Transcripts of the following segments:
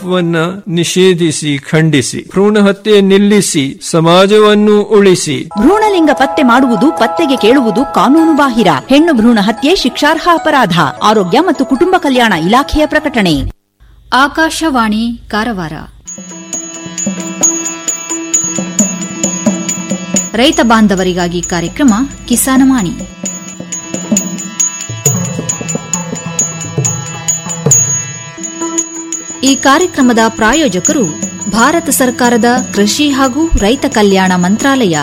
ಮಾನವತ್ವವನ್ನ ನಿಷೇಧಿಸಿ ಖಂಡಿಸಿ ಭ್ರೂಣ ಹತ್ಯೆ ನಿಲ್ಲಿಸಿ ಸಮಾಜವನ್ನು ಉಳಿಸಿ ಭ್ರೂಣಲಿಂಗ ಪತ್ತೆ ಮಾಡುವುದು ಪತ್ತೆಗೆ ಕೇಳುವುದು ಕಾನೂನು ಬಾಹಿರ ಹೆಣ್ಣು ಭ್ರೂಣ ಹತ್ಯೆ ಶಿಕ್ಷಾರ್ಹ ಅಪರಾಧ ಆರೋಗ್ಯ ಮತ್ತು ಕುಟುಂಬ ಕಲ್ಯಾಣ ಇಲಾಖೆಯ ಪ್ರಕಟಣೆ ಆಕಾಶವಾಣಿ ಕಾರವಾರ ರೈತ ಬಾಂಧವರಿಗಾಗಿ ಕಾರ್ಯಕ್ರಮ ಕಿಸಾನವಾಣಿ ಈ ಕಾರ್ಯಕ್ರಮದ ಪ್ರಾಯೋಜಕರು ಭಾರತ ಸರ್ಕಾರದ ಕೃಷಿ ಹಾಗೂ ರೈತ ಕಲ್ಯಾಣ ಮಂತ್ರಾಲಯ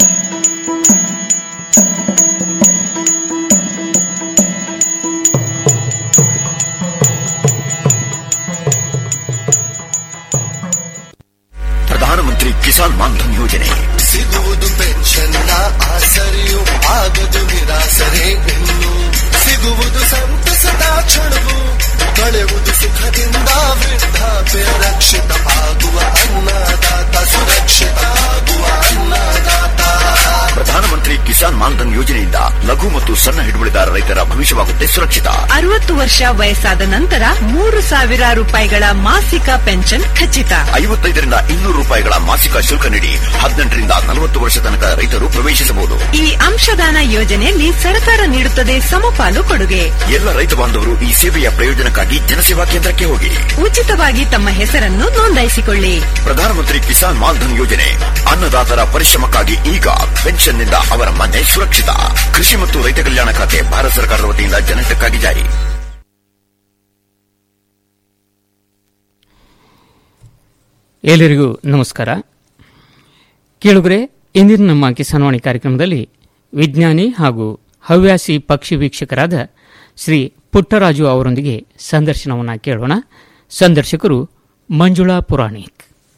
ಪ್ರಧಾನಮಂತ್ರಿ ಕಿಸಾನ್ ಮಾನ್ಧನ್ ಯೋಜನೆ ಸಿಗುವುದು ಪೆನ್ಷನ್ನ ಆಸರೆಯು ಆಗದು ನಿರಾಸರೆ ಇನ್ನು ಸಿಗುವುದು ಸಂತಸದ ಕ್ಷಣವು ಕಳೆವುದು ಸುಖದಿಂದ ವೃದ್ಧಾಪ್ಯ ರಕ್ಷಿತ ಆಗುವ ಅನ್ನದಾತ ಸುರಕ್ಷಿತ ಆಗುವ ಅನ್ನದಾತ ಪ್ರಧಾನಮಂತ್ರಿ ಕಿಸಾನ್ ಮಾನ್ಧನ್ ಯೋಜನೆಯಿಂದ ಲಘು ಮತ್ತು ಸಣ್ಣ ಹಿಡುವಳಿದಾರ ರೈತರ ಭವಿಷ್ಯವಾಗುತ್ತೆ ಸುರಕ್ಷಿತ ಅರವತ್ತು ವರ್ಷ ವಯಸ್ಸಾದ ನಂತರ ಮೂರು ಸಾವಿರ ರೂಪಾಯಿಗಳ ಮಾಸಿಕ ಪೆನ್ಷನ್ ಖಚಿತ ಐವತ್ತೈದರಿಂದ ಇನ್ನೂರು ರೂಪಾಯಿಗಳ ಮಾಸಿಕ ಶುಲ್ಕ ನೀಡಿ ಹದಿನೆಂಟರಿಂದ ನಲವತ್ತು ವರ್ಷ ತನಕ ರೈತರು ಪ್ರವೇಶಿಸಬಹುದು ಈ ಅಂಶದಾನ ಯೋಜನೆಯಲ್ಲಿ ಸರ್ಕಾರ ನೀಡುತ್ತದೆ ಸಮಪಾಲು ಕೊಡುಗೆ ಎಲ್ಲ ರೈತ ಬಾಂಧವರು ಈ ಸೇವೆಯ ಪ್ರಯೋಜನಕ್ಕಾಗಿ ಜನಸೇವಾ ಕೇಂದ್ರಕ್ಕೆ ಹೋಗಿ ಉಚಿತವಾಗಿ ತಮ್ಮ ಹೆಸರನ್ನು ನೋಂದಾಯಿಸಿಕೊಳ್ಳಿ ಪ್ರಧಾನಮಂತ್ರಿ ಕಿಸಾನ್ ಮಾನ್ಧನ್ ಯೋಜನೆ ಅನ್ನದಾತರ ಪರಿಶ್ರಮಕ್ಕಾಗಿ ಈಗ ಪೆನ್ಷನ್ನಿಂದ ಅವರ ಮನೆ ಸುರಕ್ಷಿತ ಕೃಷಿ ಮತ್ತು ರೈತ ಕಲ್ಯಾಣ ಖಾತೆ ಭಾರತ ಸರ್ಕಾರದ ವತಿಯಿಂದ ಜನಹಿತಕ್ಕಾಗಿ ಜಾರಿ ಎಲ್ಲರಿಗೂ ನಮಸ್ಕಾರ ಕೇಳುಗರೆ ಇಂದಿನ ನಮ್ಮ ಕಿಸಾನ್ವಾಣಿ ಕಾರ್ಯಕ್ರಮದಲ್ಲಿ ವಿಜ್ಞಾನಿ ಹಾಗೂ ಹವ್ಯಾಸಿ ಪಕ್ಷಿ ವೀಕ್ಷಕರಾದ ಶ್ರೀ ಪುಟ್ಟರಾಜು ಅವರೊಂದಿಗೆ ಸಂದರ್ಶನವನ್ನು ಕೇಳೋಣ ಸಂದರ್ಶಕರು ಮಂಜುಳಾ ಪುರಾಣಿಕ್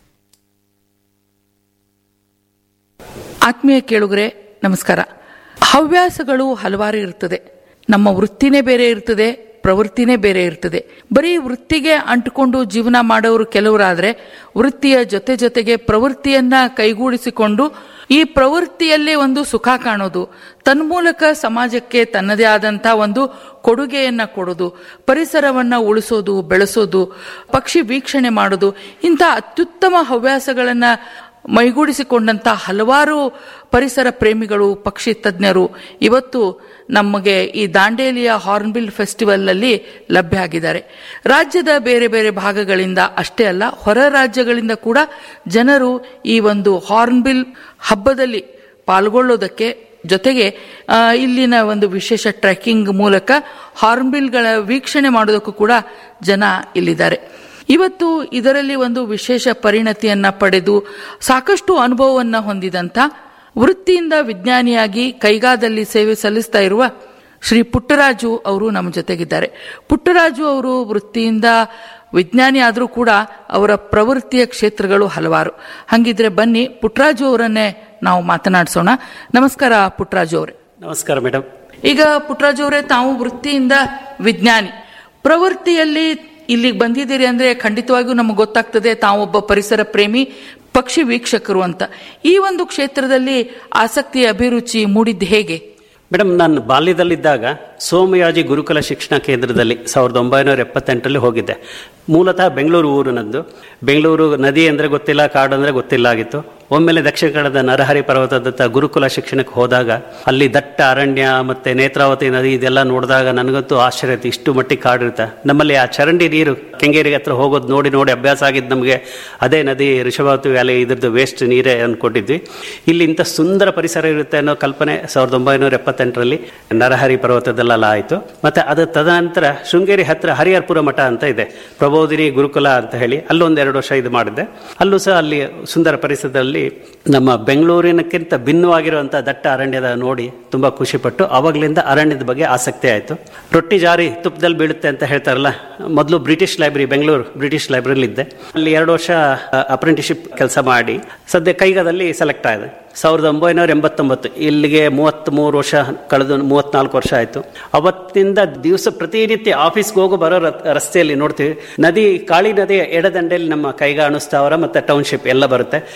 ಆತ್ಮೀಯ ಕೇಳುಗರೆ ನಮಸ್ಕಾರ ಹವ್ಯಾಸಗಳು ಹಲವಾರು ಇರ್ತದೆ ನಮ್ಮ ವೃತ್ತಿನೇ ಬೇರೆ ಇರ್ತದೆ ಪ್ರವೃತ್ತಿನೇ ಬೇರೆ ಇರ್ತದೆ ಬರೀ ವೃತ್ತಿಗೆ ಅಂಟುಕೊಂಡು ಜೀವನ ಮಾಡೋರು ಕೆಲವರಾದ್ರೆ ವೃತ್ತಿಯ ಜೊತೆ ಜೊತೆಗೆ ಪ್ರವೃತ್ತಿಯನ್ನ ಕೈಗೂಡಿಸಿಕೊಂಡು ಈ ಪ್ರವೃತ್ತಿಯಲ್ಲಿ ಒಂದು ಸುಖ ಕಾಣೋದು ತನ್ಮೂಲಕ ಸಮಾಜಕ್ಕೆ ತನ್ನದೇ ಆದಂತ ಒಂದು ಕೊಡುಗೆಯನ್ನ ಕೊಡೋದು ಪರಿಸರವನ್ನ ಉಳಿಸೋದು ಬೆಳೆಸೋದು ಪಕ್ಷಿ ವೀಕ್ಷಣೆ ಮಾಡೋದು ಇಂಥ ಅತ್ಯುತ್ತಮ ಹವ್ಯಾಸಗಳನ್ನ ಮೈಗೂಡಿಸಿಕೊಂಡಂತ ಹಲವಾರು ಪರಿಸರ ಪ್ರೇಮಿಗಳು ಪಕ್ಷಿ ತಜ್ಞರು ಇವತ್ತು ನಮಗೆ ಈ ದಾಂಡೇಲಿಯ ಹಾರ್ನ್ಬಿಲ್ ಫೆಸ್ಟಿವಲ್ ಅಲ್ಲಿ ಲಭ್ಯ ಆಗಿದ್ದಾರೆ ರಾಜ್ಯದ ಬೇರೆ ಬೇರೆ ಭಾಗಗಳಿಂದ ಅಷ್ಟೇ ಅಲ್ಲ ಹೊರ ರಾಜ್ಯಗಳಿಂದ ಕೂಡ ಜನರು ಈ ಒಂದು ಹಾರ್ನ್ಬಿಲ್ ಹಬ್ಬದಲ್ಲಿ ಪಾಲ್ಗೊಳ್ಳೋದಕ್ಕೆ ಜೊತೆಗೆ ಆ, ಇಲ್ಲಿನ ಒಂದು ವಿಶೇಷ ಟ್ರೆಕ್ಕಿಂಗ್ ಮೂಲಕ ಹಾರ್ನ್ಬಿಲ್ಗಳ ವೀಕ್ಷಣೆ ಮಾಡೋದಕ್ಕೂ ಕೂಡ ಜನ ಇಲ್ಲಿದ್ದಾರೆ ಇವತ್ತು ಇದರಲ್ಲಿ ಒಂದು ವಿಶೇಷ ಪರಿಣತಿಯನ್ನ ಪಡೆದು ಸಾಕಷ್ಟು ಅನುಭವವನ್ನ ಹೊಂದಿದಂತ ವೃತ್ತಿಯಿಂದ ವಿಜ್ಞಾನಿಯಾಗಿ ಕೈಗಾದಲ್ಲಿ ಸೇವೆ ಸಲ್ಲಿಸ್ತಾ ಇರುವ ಶ್ರೀ ಪುಟ್ಟರಾಜು ಅವರು ನಮ್ಮ ಜೊತೆಗಿದ್ದಾರೆ ಪುಟ್ಟರಾಜು ಅವರು ವೃತ್ತಿಯಿಂದ ವಿಜ್ಞಾನಿ ಆದರೂ ಕೂಡ ಅವರ ಪ್ರವೃತ್ತಿಯ ಕ್ಷೇತ್ರಗಳು ಹಲವಾರು ಹಂಗಿದ್ರೆ ಬನ್ನಿ ಪುಟ್ಟರಾಜು ಅವರನ್ನೇ ನಾವು ಮಾತನಾಡಿಸೋಣ ನಮಸ್ಕಾರ ಪುಟ್ಟರಾಜು ಅವರೇ ನಮಸ್ಕಾರ ಮೇಡಮ್ ಈಗ ಪುಟ್ಟರಾಜು ಅವರೇ ತಾವು ವೃತ್ತಿಯಿಂದ ವಿಜ್ಞಾನಿ ಪ್ರವೃತ್ತಿಯಲ್ಲಿ ಇಲ್ಲಿಗೆ ಬಂದಿದ್ದೀರಿ ಅಂದ್ರೆ ಖಂಡಿತವಾಗಿಯೂ ನಮಗೆ ಗೊತ್ತಾಗ್ತದೆ ತಾವೊಬ್ಬ ಪರಿಸರ ಪ್ರೇಮಿ ಪಕ್ಷಿ ವೀಕ್ಷಕರು ಅಂತ ಈ ಒಂದು ಕ್ಷೇತ್ರದಲ್ಲಿ ಆಸಕ್ತಿ ಅಭಿರುಚಿ ಮೂಡಿದ್ದು ಹೇಗೆ ಮೇಡಮ್ ನಾನು ಬಾಲ್ಯದಲ್ಲಿದ್ದಾಗ ಸೋಮಯಾಜಿ ಗುರುಕುಲ ಶಿಕ್ಷಣ ಕೇಂದ್ರದಲ್ಲಿ ಸಾವಿರದ ಒಂಬೈನೂರ ಎಪ್ಪತ್ತೆಂಟರಲ್ಲಿ ಹೋಗಿದ್ದೆ ಮೂಲತಃ ಬೆಂಗಳೂರು ಊರು ನಂದು ಬೆಂಗಳೂರು ನದಿ ಅಂದರೆ ಗೊತ್ತಿಲ್ಲ ಕಾಡು ಅಂದರೆ ಗೊತ್ತಿಲ್ಲ ಆಗಿತ್ತು ಒಮ್ಮೆಲೆ ದಕ್ಷಿಣ ಕನ್ನಡದ ನರಹರಿ ಪರ್ವತದತ್ತ ಗುರುಕುಲ ಶಿಕ್ಷಣಕ್ಕೆ ಹೋದಾಗ ಅಲ್ಲಿ ದಟ್ಟ ಅರಣ್ಯ ಮತ್ತೆ ನೇತ್ರಾವತಿ ನದಿ ಇದೆಲ್ಲ ನೋಡಿದಾಗ ನನಗಂತೂ ಆಶ್ಚರ್ಯ ಆಯ್ತು ಇಷ್ಟು ಮಟ್ಟಿಗೆ ಕಾಡಿರುತ್ತೆ ನಮ್ಮಲ್ಲಿ ಆ ಚರಂಡಿ ನೀರು ಕೆಂಗೇರಿಗೆ ಹತ್ರ ಹೋಗೋದು ನೋಡಿ ನೋಡಿ ಅಭ್ಯಾಸ ಆಗಿದ್ದು ನಮಗೆ ಅದೇ ನದಿ ಋಷಭಾವತಿ ವ್ಯಾಲಿ ಇದ್ರದ್ದು ವೇಸ್ಟ್ ನೀರೇ ಅಂದ್ಕೊಂಡಿದ್ವಿ ಇಲ್ಲಿ ಇಂಥ ಸುಂದರ ಪರಿಸರ ಇರುತ್ತೆ ಅನ್ನೋ ಕಲ್ಪನೆ ಸಾವಿರದ ಒಂಬೈನೂರ ಎಪ್ಪತ್ತೆಂಟರಲ್ಲಿ ನರಹರಿ ಪರ್ವತದಲ್ಲೆಲ್ಲ ಆಯಿತು ಮತ್ತೆ ಅದು ತದನಂತರ ಶೃಂಗೇರಿ ಹತ್ರ ಹರಿಹರ್ಪುರ ಮಠ ಅಂತ ಇದೆ ಪ್ರಬೋಧಿನಿ ಗುರುಕುಲ ಅಂತ ಹೇಳಿ ಅಲ್ಲೊಂದೆರಡು ವರ್ಷ ಇದು ಮಾಡಿದ್ದೆ ಅಲ್ಲೂ ಸಹ ಅಲ್ಲಿ ಸುಂದರ ಪರಿಸರದಲ್ಲಿ ನಮ್ಮ ಬೆಂಗಳೂರಿನಕ್ಕಿಂತ ಭಿನ್ನವಾಗಿರುವಂತಹ ದಟ್ಟ ಅರಣ್ಯದ ನೋಡಿ ತುಂಬಾ ಖುಷಿಪಟ್ಟು ಅವಾಗ್ಲಿಂದ ಅರಣ್ಯದ ಬಗ್ಗೆ ಆಸಕ್ತಿ ಆಯಿತು ರೊಟ್ಟಿ ಜಾರಿ ತುಪ್ಪದಲ್ಲಿ ಬೀಳುತ್ತೆ ಅಂತ ಹೇಳ್ತಾರಲ್ಲ ಮೊದಲು British library Bengaluru British library ಇದ್ದೆ ಅಲ್ಲಿ ಎರಡು ವರ್ಷ ಅಪ್ರೆಂಟಿಶಿಪ್ ಕೆಲಸ ಮಾಡಿ ಸದ್ಯ ಕೈಗದಲ್ಲಿ ಸೆಲೆಕ್ಟ್ ಆಗಿದೆ ಸಾವಿರದ ಒಂಬೈನೂರ ಎಂಬತ್ತೊಂಬತ್ತು ಇಲ್ಲಿಗೆ ಮೂವತ್ತ್ ಮೂರು ವರ್ಷ ಕಳೆದು ಮೂವತ್ನಾಲ್ಕು ವರ್ಷ ಆಯಿತು ಅವತ್ತಿಂದ ದಿವಸ ಪ್ರತಿನಿತ್ಯ ಆಫೀಸ್ಗೆ ಹೋಗೋ ಬರೋ ರ- ರಸ್ತೆಯಲ್ಲಿ ನೋಡ್ತೀವಿ ನದಿ ಕಾಳಿ ನದಿಯ ಎಡದಂಡೆಯಲ್ಲಿ ನಮ್ಮ ಕೈಗಾ ಅಣುಸ್ಥಾವರ ಮತ್ತೆ ಟೌನ್ಶಿಪ್ ಎಲ್ಲ ಬರುತ್ತೆ ಇಪ್ಪತ್ತು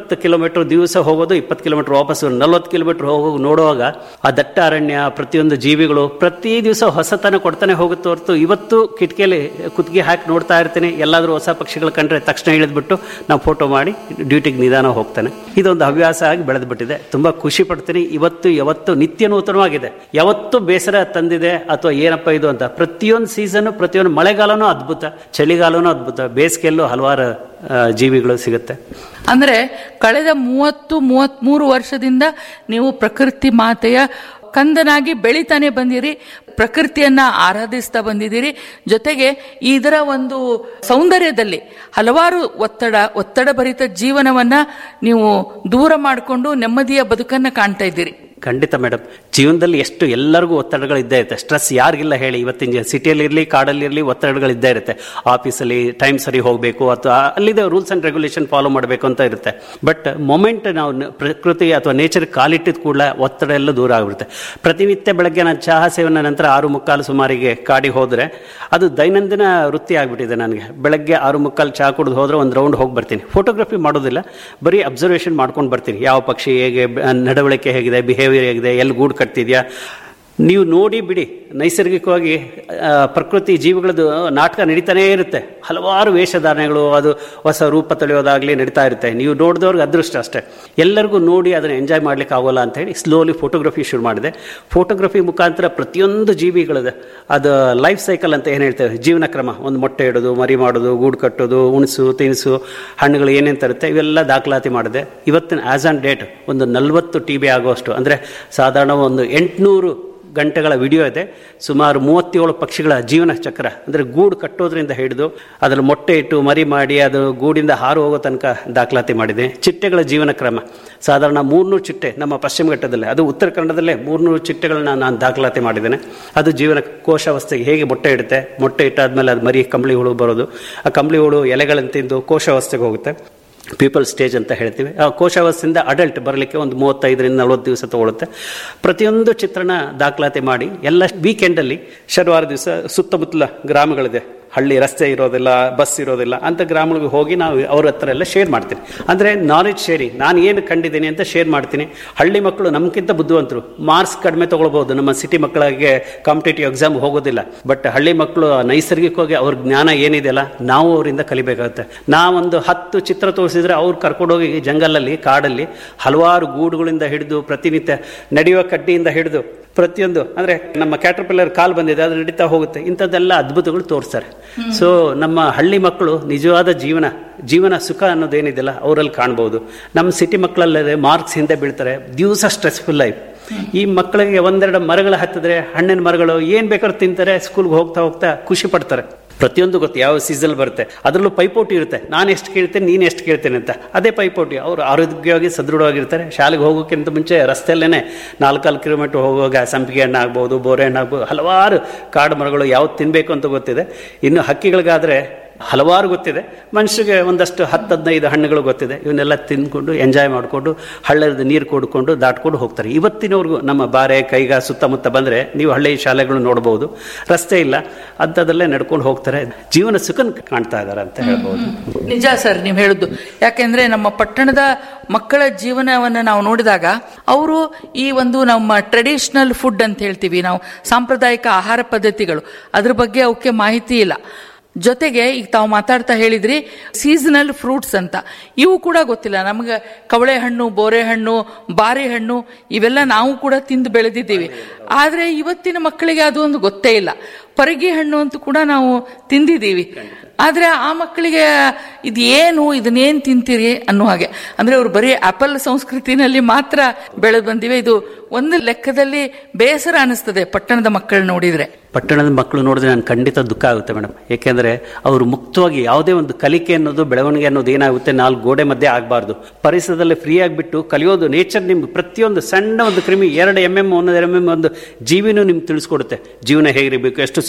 ಇಪ್ಪತ್ತು ಕಿಲೋಮೀಟರ್ ದಿವಸ ಹೋಗೋದು ಇಪ್ಪತ್ತು ಕಿಲೋಮೀಟರ್ ವಾಪಸ್ ನಲ್ವತ್ತು ಕಿಲೋಮೀಟರ್ ಹೋಗೋ ನೋಡುವಾಗ ಆ ದಟ್ಟ ಅರಣ್ಯ ಪ್ರತಿಯೊಂದು ಜೀವಿಗಳು ಪ್ರತಿ ದಿವಸ ಹೊಸತನ ಕೊಡ್ತಾನೆ ಹೋಗುತ್ತೆ ಹೊರತು ಇವತ್ತು ಕಿಟಕಿಯಲ್ಲಿ ಕುತ್ತಿಗೆ ಹಾಕಿ ನೋಡ್ತಾ ಇರ್ತೀನಿ ಎಲ್ಲಾದರೂ ಹೊಸ ಪಕ್ಷಿಗಳು ಕಂಡ್ರೆ ತಕ್ಷಣ ಇಳಿದ್ಬಿಟ್ಟು ನಾವು ಫೋಟೋ ಮಾಡಿ ಡ್ಯೂಟಿಗೆ ನಿಧಾನ ಹೋಗ್ತಾನೆ ಇದೊಂದು ಹವ್ಯಾಸ ಆಗಿ ಬೆಳೆದ್ಬಿಟ್ಟಿದೆ ತುಂಬಾ ಖುಷಿ ಪಡ್ತೀನಿ ಇವತ್ತು ಯಾವತ್ತು ನಿತ್ಯ ನೂತನವಾಗಿದೆ ಯಾವತ್ತು ಬೇಸರ ತಂದಿದೆ ಅಥವಾ ಏನಪ್ಪ ಇದು ಅಂತ ಪ್ರತಿಯೊಂದು ಸೀಸನ್ ಪ್ರತಿಯೊಂದು ಮಳೆಗಾಲನೂ ಅದ್ಭುತ ಚಳಿಗಾಲನೂ ಅದ್ಭುತ ಬೇಸಿಗೆಯಲ್ಲೂ ಹಲವಾರು ಆ, ಜೀವಿಗಳು ಸಿಗುತ್ತೆ ಅಂದ್ರೆ ಕಳೆದ ಮೂವತ್ತು ಮೂವತ್ಮೂರು ವರ್ಷದಿಂದ ನೀವು ಪ್ರಕೃತಿ ಮಾತೆಯ ಕಂದನಾಗಿ ಬೆಳಿತಾನೆ ಬಂದಿರಿ ಪ್ರಕೃತಿಯನ್ನ ಆರಾಧಿಸ್ತಾ ಬಂದಿದ್ದೀರಿ ಜೊತೆಗೆ ಇದರ ಒಂದು ಸೌಂದರ್ಯದಲ್ಲಿ ಹಲವಾರು ಒತ್ತಡ ಒತ್ತಡ ಭರಿತ ಜೀವನವನ್ನ ನೀವು ದೂರ ಮಾಡಿಕೊಂಡು ನೆಮ್ಮದಿಯ ಬದುಕನ್ನ ಕಾಣ್ತಾ ಇದ್ದೀರಿ ಖಂಡಿತ ಮೇಡಮ್ ಜೀವನದಲ್ಲಿ ಎಷ್ಟು ಎಲ್ಲರಿಗೂ ಒತ್ತಡಗಳು ಇದ್ದೇ ಇರುತ್ತೆ ಸ್ಟ್ರೆಸ್ ಯಾರಿಗಿಲ್ಲ ಹೇಳಿ ಇವತ್ತಿನ ಸಿಟಿಯಲ್ಲಿ ಇರಲಿ ಕಾಡಲ್ಲಿ ಇರಲಿ ಒತ್ತಡಗಳು ಇದ್ದೇ ಇರುತ್ತೆ ಆಫೀಸಲ್ಲಿ ಟೈಮ್ ಸರಿ ಹೋಗಬೇಕು ಅಥವಾ ಅಲ್ಲಿದೆ ರೂಲ್ಸ್ ಅಂಡ್ ರೆಗ್ಯುಲೇಷನ್ ಫಾಲೋ ಮಾಡಬೇಕು ಅಂತ ಇರುತ್ತೆ ಬಟ್ ಮೊಮೆಂಟ್ ನಾವು ನ- ಪ್ರಕೃತಿ ಅಥವಾ ನೇಚರ್ ಕಾಲಿಟ್ಟಿದ ಕೂಡಲೇ ಒತ್ತಡ ಎಲ್ಲ ದೂರ ಆಗಿಬಿಡುತ್ತೆ ಪ್ರತಿನಿತ್ಯ ಬೆಳಗ್ಗೆ ನಾನು ಚಹಾ ಸೇವನೆ ನಂತರ ಆರು ಮುಕ್ಕಾಲು ಸುಮಾರಿಗೆ ಕಾಡಿಗೆ ಹೋದರೆ ಅದು ದೈನಂದಿನ ವೃತ್ತಿ ಆಗಿಬಿಟ್ಟಿದೆ ನನಗೆ ಬೆಳಗ್ಗೆ ಆರು ಮುಕ್ಕಾಲು ಚಹಾ ಕುಡಿದು ಹೋದ್ರೆ ಒಂದು ರೌಂಡ್ ಹೋಗಿ ಬರ್ತೀನಿ ಫೋಟೋಗ್ರಫಿ ಮಾಡೋದಿಲ್ಲ ಬರೀ ಅಬ್ಸರ್ವೇಷನ್ ಮಾಡ್ಕೊಂಡು ಬರ್ತೀನಿ ಯಾವ ಪಕ್ಷಿ ಹೇಗೆ ಬ- ನಡವಳಿಕೆ ಹೇಗಿದೆ ಬಿಹೇವಿಯರ್ ಹೇಗಿದೆ ಎಲ್ಲಿ ಗೂಡು ಕಟ್ತಿದ್ಯಾ ನೀವು ನೋಡಿ ಬಿಡಿ ನೈಸರ್ಗಿಕವಾಗಿ ಆ, ಪ್ರಕೃತಿ ಜೀವಿಗಳದ್ದು ನಾಟಕ ನಡೀತಾನೇ ಇರುತ್ತೆ ಹಲವಾರು ವೇಷಧಾರಣೆಗಳು ಅದು ಹೊಸ ರೂಪ ತಳೆಯೋದಾಗಲಿ ನಡೀತಾ ಇರುತ್ತೆ ನೀವು ನೋಡಿದವ್ರಿಗೆ ಅದೃಷ್ಟ ಅಷ್ಟೇ ಎಲ್ಲರಿಗೂ ನೋಡಿ ಅದನ್ನು ಎಂಜಾಯ್ ಮಾಡ್ಲಿಕ್ಕೆ ಆಗೋಲ್ಲ ಅಂತ ಹೇಳಿ ಸ್ಲೋಲಿ ಫೋಟೋಗ್ರಫಿ ಶುರು ಮಾಡಿದೆ ಫೋಟೋಗ್ರಫಿ ಮುಖಾಂತರ ಪ್ರತಿಯೊಂದು ಜೀವಿಗಳದು ಅದು ಲೈಫ್ ಸೈಕಲ್ ಅಂತ ಏನು ಹೇಳ್ತೇವೆ ಜೀವನ ಕ್ರಮ ಒಂದು ಮೊಟ್ಟೆ ಇಡೋದು ಮರಿ ಮಾಡೋದು ಗೂಡು ಕಟ್ಟೋದು ಉಣಸು ತಿನಿಸು ಹಣ್ಣುಗಳು ಏನೇನು ತರುತ್ತೆ ಇವೆಲ್ಲ ದಾಖಲಾತಿ ಮಾಡಿದೆ ಇವತ್ತಿನ ಆಸ್ ಆನ್ ಡೇಟ್ ಒಂದು ನಲವತ್ತು ಟಿ ಬಿ ಆಗೋಷ್ಟು ಅಂದರೆ ಸಾಧಾರಣ ಒಂದು ಎಂಟುನೂರು ಗಂಟೆಗಳ ವಿಡಿಯೋ ಇದೆ ಸುಮಾರು ಮೂವತ್ತೇಳು ಪಕ್ಷಿಗಳ ಜೀವನ ಚಕ್ರ ಅಂದರೆ ಗೂಡು ಕಟ್ಟೋದ್ರಿಂದ ಹಿಡಿದು ಅದರ ಮೊಟ್ಟೆ ಇಟ್ಟು ಮರಿ ಮಾಡಿ ಅದು ಗೂಡಿಂದ ಹಾರು ಹೋಗೋ ತನಕ ದಾಖಲಾತಿ ಮಾಡಿದೆ ಚಿಟ್ಟೆಗಳ ಜೀವನ ಕ್ರಮ ಸಾಧಾರಣ ಮೂರ್ನೂರು ಚಿಟ್ಟೆ ನಮ್ಮ ಪಶ್ಚಿಮ ಘಟ್ಟದಲ್ಲೇ ಅದು ಉತ್ತರ ಕನ್ನಡದಲ್ಲೇ ಮೂರ್ನೂರು ಚಿಟ್ಟೆಗಳನ್ನ ನಾನು ದಾಖಲಾತಿ ಮಾಡಿದ್ದೇನೆ ಅದು ಜೀವನ ಕೋಶಾವಸ್ಥೆಗೆ ಹೇಗೆ ಮೊಟ್ಟೆ ಇಡುತ್ತೆ ಮೊಟ್ಟೆ ಇಟ್ಟಾದ್ಮೇಲೆ ಅದು ಮರಿ ಕಂಬಳಿ ಹುಳು ಬರೋದು ಆ ಕಂಬಳಿ ಹುಳು ಎಲೆಗಳನ್ನು ತಿಂದು ಕೋಶಾವಸ್ಥೆಗೆ ಹೋಗುತ್ತೆ ಪೀಪಲ್ ಸ್ಟೇಜ್ ಅಂತ ಹೇಳ್ತೀವಿ ಆ ಕೋಶಾವಸ್ಥೆಯಿಂದ ಅಡಲ್ಟ್ ಬರಲಿಕ್ಕೆ ಒಂದು ಮೂವತ್ತೈದರಿಂದ ನಲವತ್ತು ದಿವಸ ತಗೊಳುತ್ತೆ ಪ್ರತಿಯೊಂದು ಚಿತ್ರಣ ದಾಖಲಾತಿ ಮಾಡಿ ಎಲ್ಲ ವೀಕೆಂಡಲ್ಲಿ ಶನಿವಾರ ದಿವಸ ಸುತ್ತಮುತ್ತಲ ಗ್ರಾಮಗಳಿದೆ ಹಳ್ಳಿ ರಸ್ತೆ ಇರೋದಿಲ್ಲ ಬಸ್ ಇರೋದಿಲ್ಲ ಅಂತ ಗ್ರಾಮಗಳಿಗೆ ಹೋಗಿ ನಾವು ಅವ್ರ ಹತ್ರ ಎಲ್ಲ ಶೇರ್ ಮಾಡ್ತೀನಿ ಅಂದರೆ ನಾಲೆಜ್ ಶೇರಿಂಗ್ ನಾನು ಏನು ಕಂಡಿದ್ದೀನಿ ಅಂತ ಶೇರ್ ಮಾಡ್ತೀನಿ ಹಳ್ಳಿ ಮಕ್ಕಳು ನಮ್ಗಿಂತ ಬುದ್ಧಿವಂತರು ಮಾರ್ಕ್ಸ್ ಕಡಿಮೆ ತಗೊಳ್ಬೋದು ನಮ್ಮ ಸಿಟಿ ಮಕ್ಕಳಿಗೆ ಕಾಂಪಿಟೇಟಿವ್ ಎಕ್ಸಾಮ್ ಹೋಗೋದಿಲ್ಲ ಬಟ್ ಹಳ್ಳಿ ಮಕ್ಕಳು ನೈಸರ್ಗಿಕವಾಗಿ ಅವ್ರ ಜ್ಞಾನ ಏನಿದೆಯಲ್ಲ ನಾವು ಅವರಿಂದ ಕಲಿಬೇಕಾಗುತ್ತೆ ನಾವೊಂದು ಹತ್ತು ಚಿತ್ರ ತೋರಿಸಿದ್ರೆ ಅವ್ರು ಕರ್ಕೊಂಡೋಗಿ ಜಂಗಲಲ್ಲಿ ಕಾಡಲ್ಲಿ ಹಲವಾರು ಗೂಡುಗಳಿಂದ ಹಿಡಿದು ಪ್ರತಿನಿತ್ಯ ನಡೆಯುವ ಕಡ್ಡಿಯಿಂದ ಹಿಡಿದು ಪ್ರತಿಯೊಂದು ಅಂದ್ರೆ ನಮ್ಮ ಕ್ಯಾಟರ್ಪಿಲ್ಲರ್ ಕಾಲ್ ಬಂದಿದೆ ಅದು ನಡೀತಾ ಹೋಗುತ್ತೆ ಇಂಥದ್ದೆಲ್ಲ ಅದ್ಭುತಗಳು ತೋರಿಸ್ತಾರೆ ಸೊ ನಮ್ಮ ಹಳ್ಳಿ ಮಕ್ಕಳು ನಿಜವಾದ ಜೀವನ ಜೀವನ ಸುಖ ಅನ್ನೋದೇನಿದೆಯಲ್ಲ ಅವರಲ್ಲಿ ಕಾಣ್ಬೋದು ನಮ್ಮ ಸಿಟಿ ಮಕ್ಕಳಲ್ಲದೆ ಮಾರ್ಕ್ಸ್ ಹಿಂದೆ ಬೀಳ್ತಾರೆ ದಿವಸ ಸ್ಟ್ರೆಸ್ಫುಲ್ ಲೈಫ್ ಈ ಮಕ್ಕಳಿಗೆ ಒಂದೆರಡು ಮರಗಳು ಹತ್ತಿದ್ರೆ ಹಣ್ಣಿನ ಮರಗಳು ಏನ್ ಬೇಕಾದ್ರೂ ತಿಂತಾರೆ ಸ್ಕೂಲ್ಗೆ ಹೋಗ್ತಾ ಹೋಗ್ತಾ ಖುಷಿ ಪಡ್ತಾರೆ ಪ್ರತಿಯೊಂದು ಗೊತ್ತು ಯಾವ ಸೀಸನ್ ಬರುತ್ತೆ ಅದರಲ್ಲೂ ಪೈಪೋಟಿ ಇರುತ್ತೆ ನಾನು ಎಷ್ಟು ಕೇಳ್ತೇನೆ ನೀನು ಎಷ್ಟು ಕೇಳ್ತೇನೆ ಅಂತ ಅದೇ ಪೈಪೋಟಿ ಅವರು ಆರೋಗ್ಯವಾಗಿ ಸದೃಢವಾಗಿರ್ತಾರೆ ಶಾಲೆಗೆ ಹೋಗೋಕ್ಕಿಂತ ಮುಂಚೆ ರಸ್ತೆಯಲ್ಲೇ ನಾಲ್ಕಾಲು ಕಿಲೋಮೀಟರ್ ಹೋಗುವಾಗ ಸಂಪಿಗೆ ಹಣ್ಣು ಆಗ್ಬೋದು ಬೋರೆ ಹಣ್ಣು ಆಗ್ಬೋದು ಹಲವಾರು ಕಾಡು ಮರಗಳು ಯಾವ್ದು ತಿನ್ನಬೇಕು ಅಂತ ಗೊತ್ತಿದೆ ಇನ್ನು ಹಕ್ಕಿಗಳಿಗಾದ್ರೆ ಹಲವಾರು ಗೊತ್ತಿದೆ ಮನುಷ್ಯರಿಗೆ ಒಂದಷ್ಟು ಹತ್ತು ಹದಿನೈದು ಹಣ್ಣುಗಳು ಗೊತ್ತಿದೆ ಇವನ್ನೆಲ್ಲ ತಿಂದ್ಕೊಂಡು ಎಂಜಾಯ್ ಮಾಡಿಕೊಂಡು ಹಳ್ಳದ ನೀರು ಕೊಡ್ಕೊಂಡು ದಾಟ್ಕೊಂಡು ಹೋಗ್ತಾರೆ ಇವತ್ತಿನವರೆಗೂ ನಮ್ಮ ಬಾರೆ ಕೈಗ ಸುತ್ತಮುತ್ತ ಬಂದರೆ ನೀವು ಹಳ್ಳಿ ಶಾಲೆಗಳು ನೋಡ್ಬೋದು ರಸ್ತೆ ಇಲ್ಲ ಅಂಥದ್ದಲ್ಲೇ ನಡ್ಕೊಂಡು ಹೋಗ್ತಾರೆ ಜೀವನ ಸುಖನ್ ಕಾಣ್ತಾ ಇದ್ದಾರೆ ಅಂತ ಹೇಳ್ಬೋದು ನಿಜ ಸರ್ ನೀವು ಹೇಳುದು ಯಾಕೆಂದ್ರೆ ನಮ್ಮ ಪಟ್ಟಣದ ಮಕ್ಕಳ ಜೀವನವನ್ನ ನಾವು ನೋಡಿದಾಗ ಅವರು ಈ ಒಂದು ನಮ್ಮ ಟ್ರೆಡಿಷನಲ್ ಫುಡ್ ಅಂತ ಹೇಳ್ತೀವಿ ನಾವು ಸಾಂಪ್ರದಾಯಿಕ ಆಹಾರ ಪದ್ಧತಿಗಳು ಅದ್ರ ಬಗ್ಗೆ ಅವಕ್ಕೆ ಮಾಹಿತಿ ಇಲ್ಲ ಜೊತೆಗೆ ಈಗ ತಾವು ಮಾತಾಡ್ತಾ ಹೇಳಿದ್ರಿ ಸೀಸನಲ್ ಫ್ರೂಟ್ಸ್ ಅಂತ ಇವು ಕೂಡ ಗೊತ್ತಿಲ್ಲ ನಮ್ಗೆ ಕವಳೆ ಹಣ್ಣು ಬೋರೆ ಹಣ್ಣು ಬಾರಿ ಹಣ್ಣು ಇವೆಲ್ಲ ನಾವು ಕೂಡ ತಿಂದು ಬೆಳೆದಿದ್ದೀವಿ ಆದ್ರೆ ಇವತ್ತಿನ ಮಕ್ಕಳಿಗೆ ಅದು ಒಂದು ಗೊತ್ತೇ ಇಲ್ಲ ಪರಗಿ ಹಣ್ಣು ಅಂತ ಕೂಡ ನಾವು ತಿಂದಿದ್ದೀವಿ ಆದ್ರೆ ಆ ಮಕ್ಕಳಿಗೆ ಇದು ಏನು ಇದನ್ನೇನ್ ತಿಂತೀರಿ ಅನ್ನೋ ಹಾಗೆ ಅಂದ್ರೆ ಅವ್ರು ಬರೀ ಆಪಲ್ ಸಂಸ್ಕೃತಿನಲ್ಲಿ ಮಾತ್ರ ಬೆಳೆದು ಬಂದಿವೆ ಇದು ಒಂದು ಲೆಕ್ಕದಲ್ಲಿ ಬೇಸರ ಅನಿಸ್ತದೆ ಪಟ್ಟಣದ ಮಕ್ಕಳು ನೋಡಿದ್ರೆ ಪಟ್ಟಣದ ಮಕ್ಕಳು ನೋಡಿದ್ರೆ ನಾನು ಖಂಡಿತ ದುಃಖ ಆಗುತ್ತೆ ಮೇಡಮ್ ಏಕೆಂದರೆ ಅವರು ಮುಕ್ತವಾಗಿ ಯಾವುದೇ ಒಂದು ಕಲಿಕೆ ಅನ್ನೋದು ಬೆಳವಣಿಗೆ ಅನ್ನೋದು ಏನಾಗುತ್ತೆ ನಾಲ್ಕು ಗೋಡೆ ಮಧ್ಯೆ ಆಗಬಾರ್ದು ಪರಿಸರದಲ್ಲಿ ಫ್ರೀ ಆಗಿಬಿಟ್ಟು ಕಲಿಯೋದು ನೇಚರ್ ನಿಮ್ಗೆ ಪ್ರತಿಯೊಂದು ಸಣ್ಣ ಒಂದು ಕ್ರಿಮಿ ಎರಡು ಎಮ್ ಎಮ್ ಒಂದು ಎಮ್ ಎಮ್ ಒಂದು ಜೀವಿನೂ ನಿಮ್ಗೆ ತಿಳಿಸ್ಕೊಡುತ್ತೆ ಜೀವನ ಹೇಗಿರಬೇಕು ಎಷ್ಟು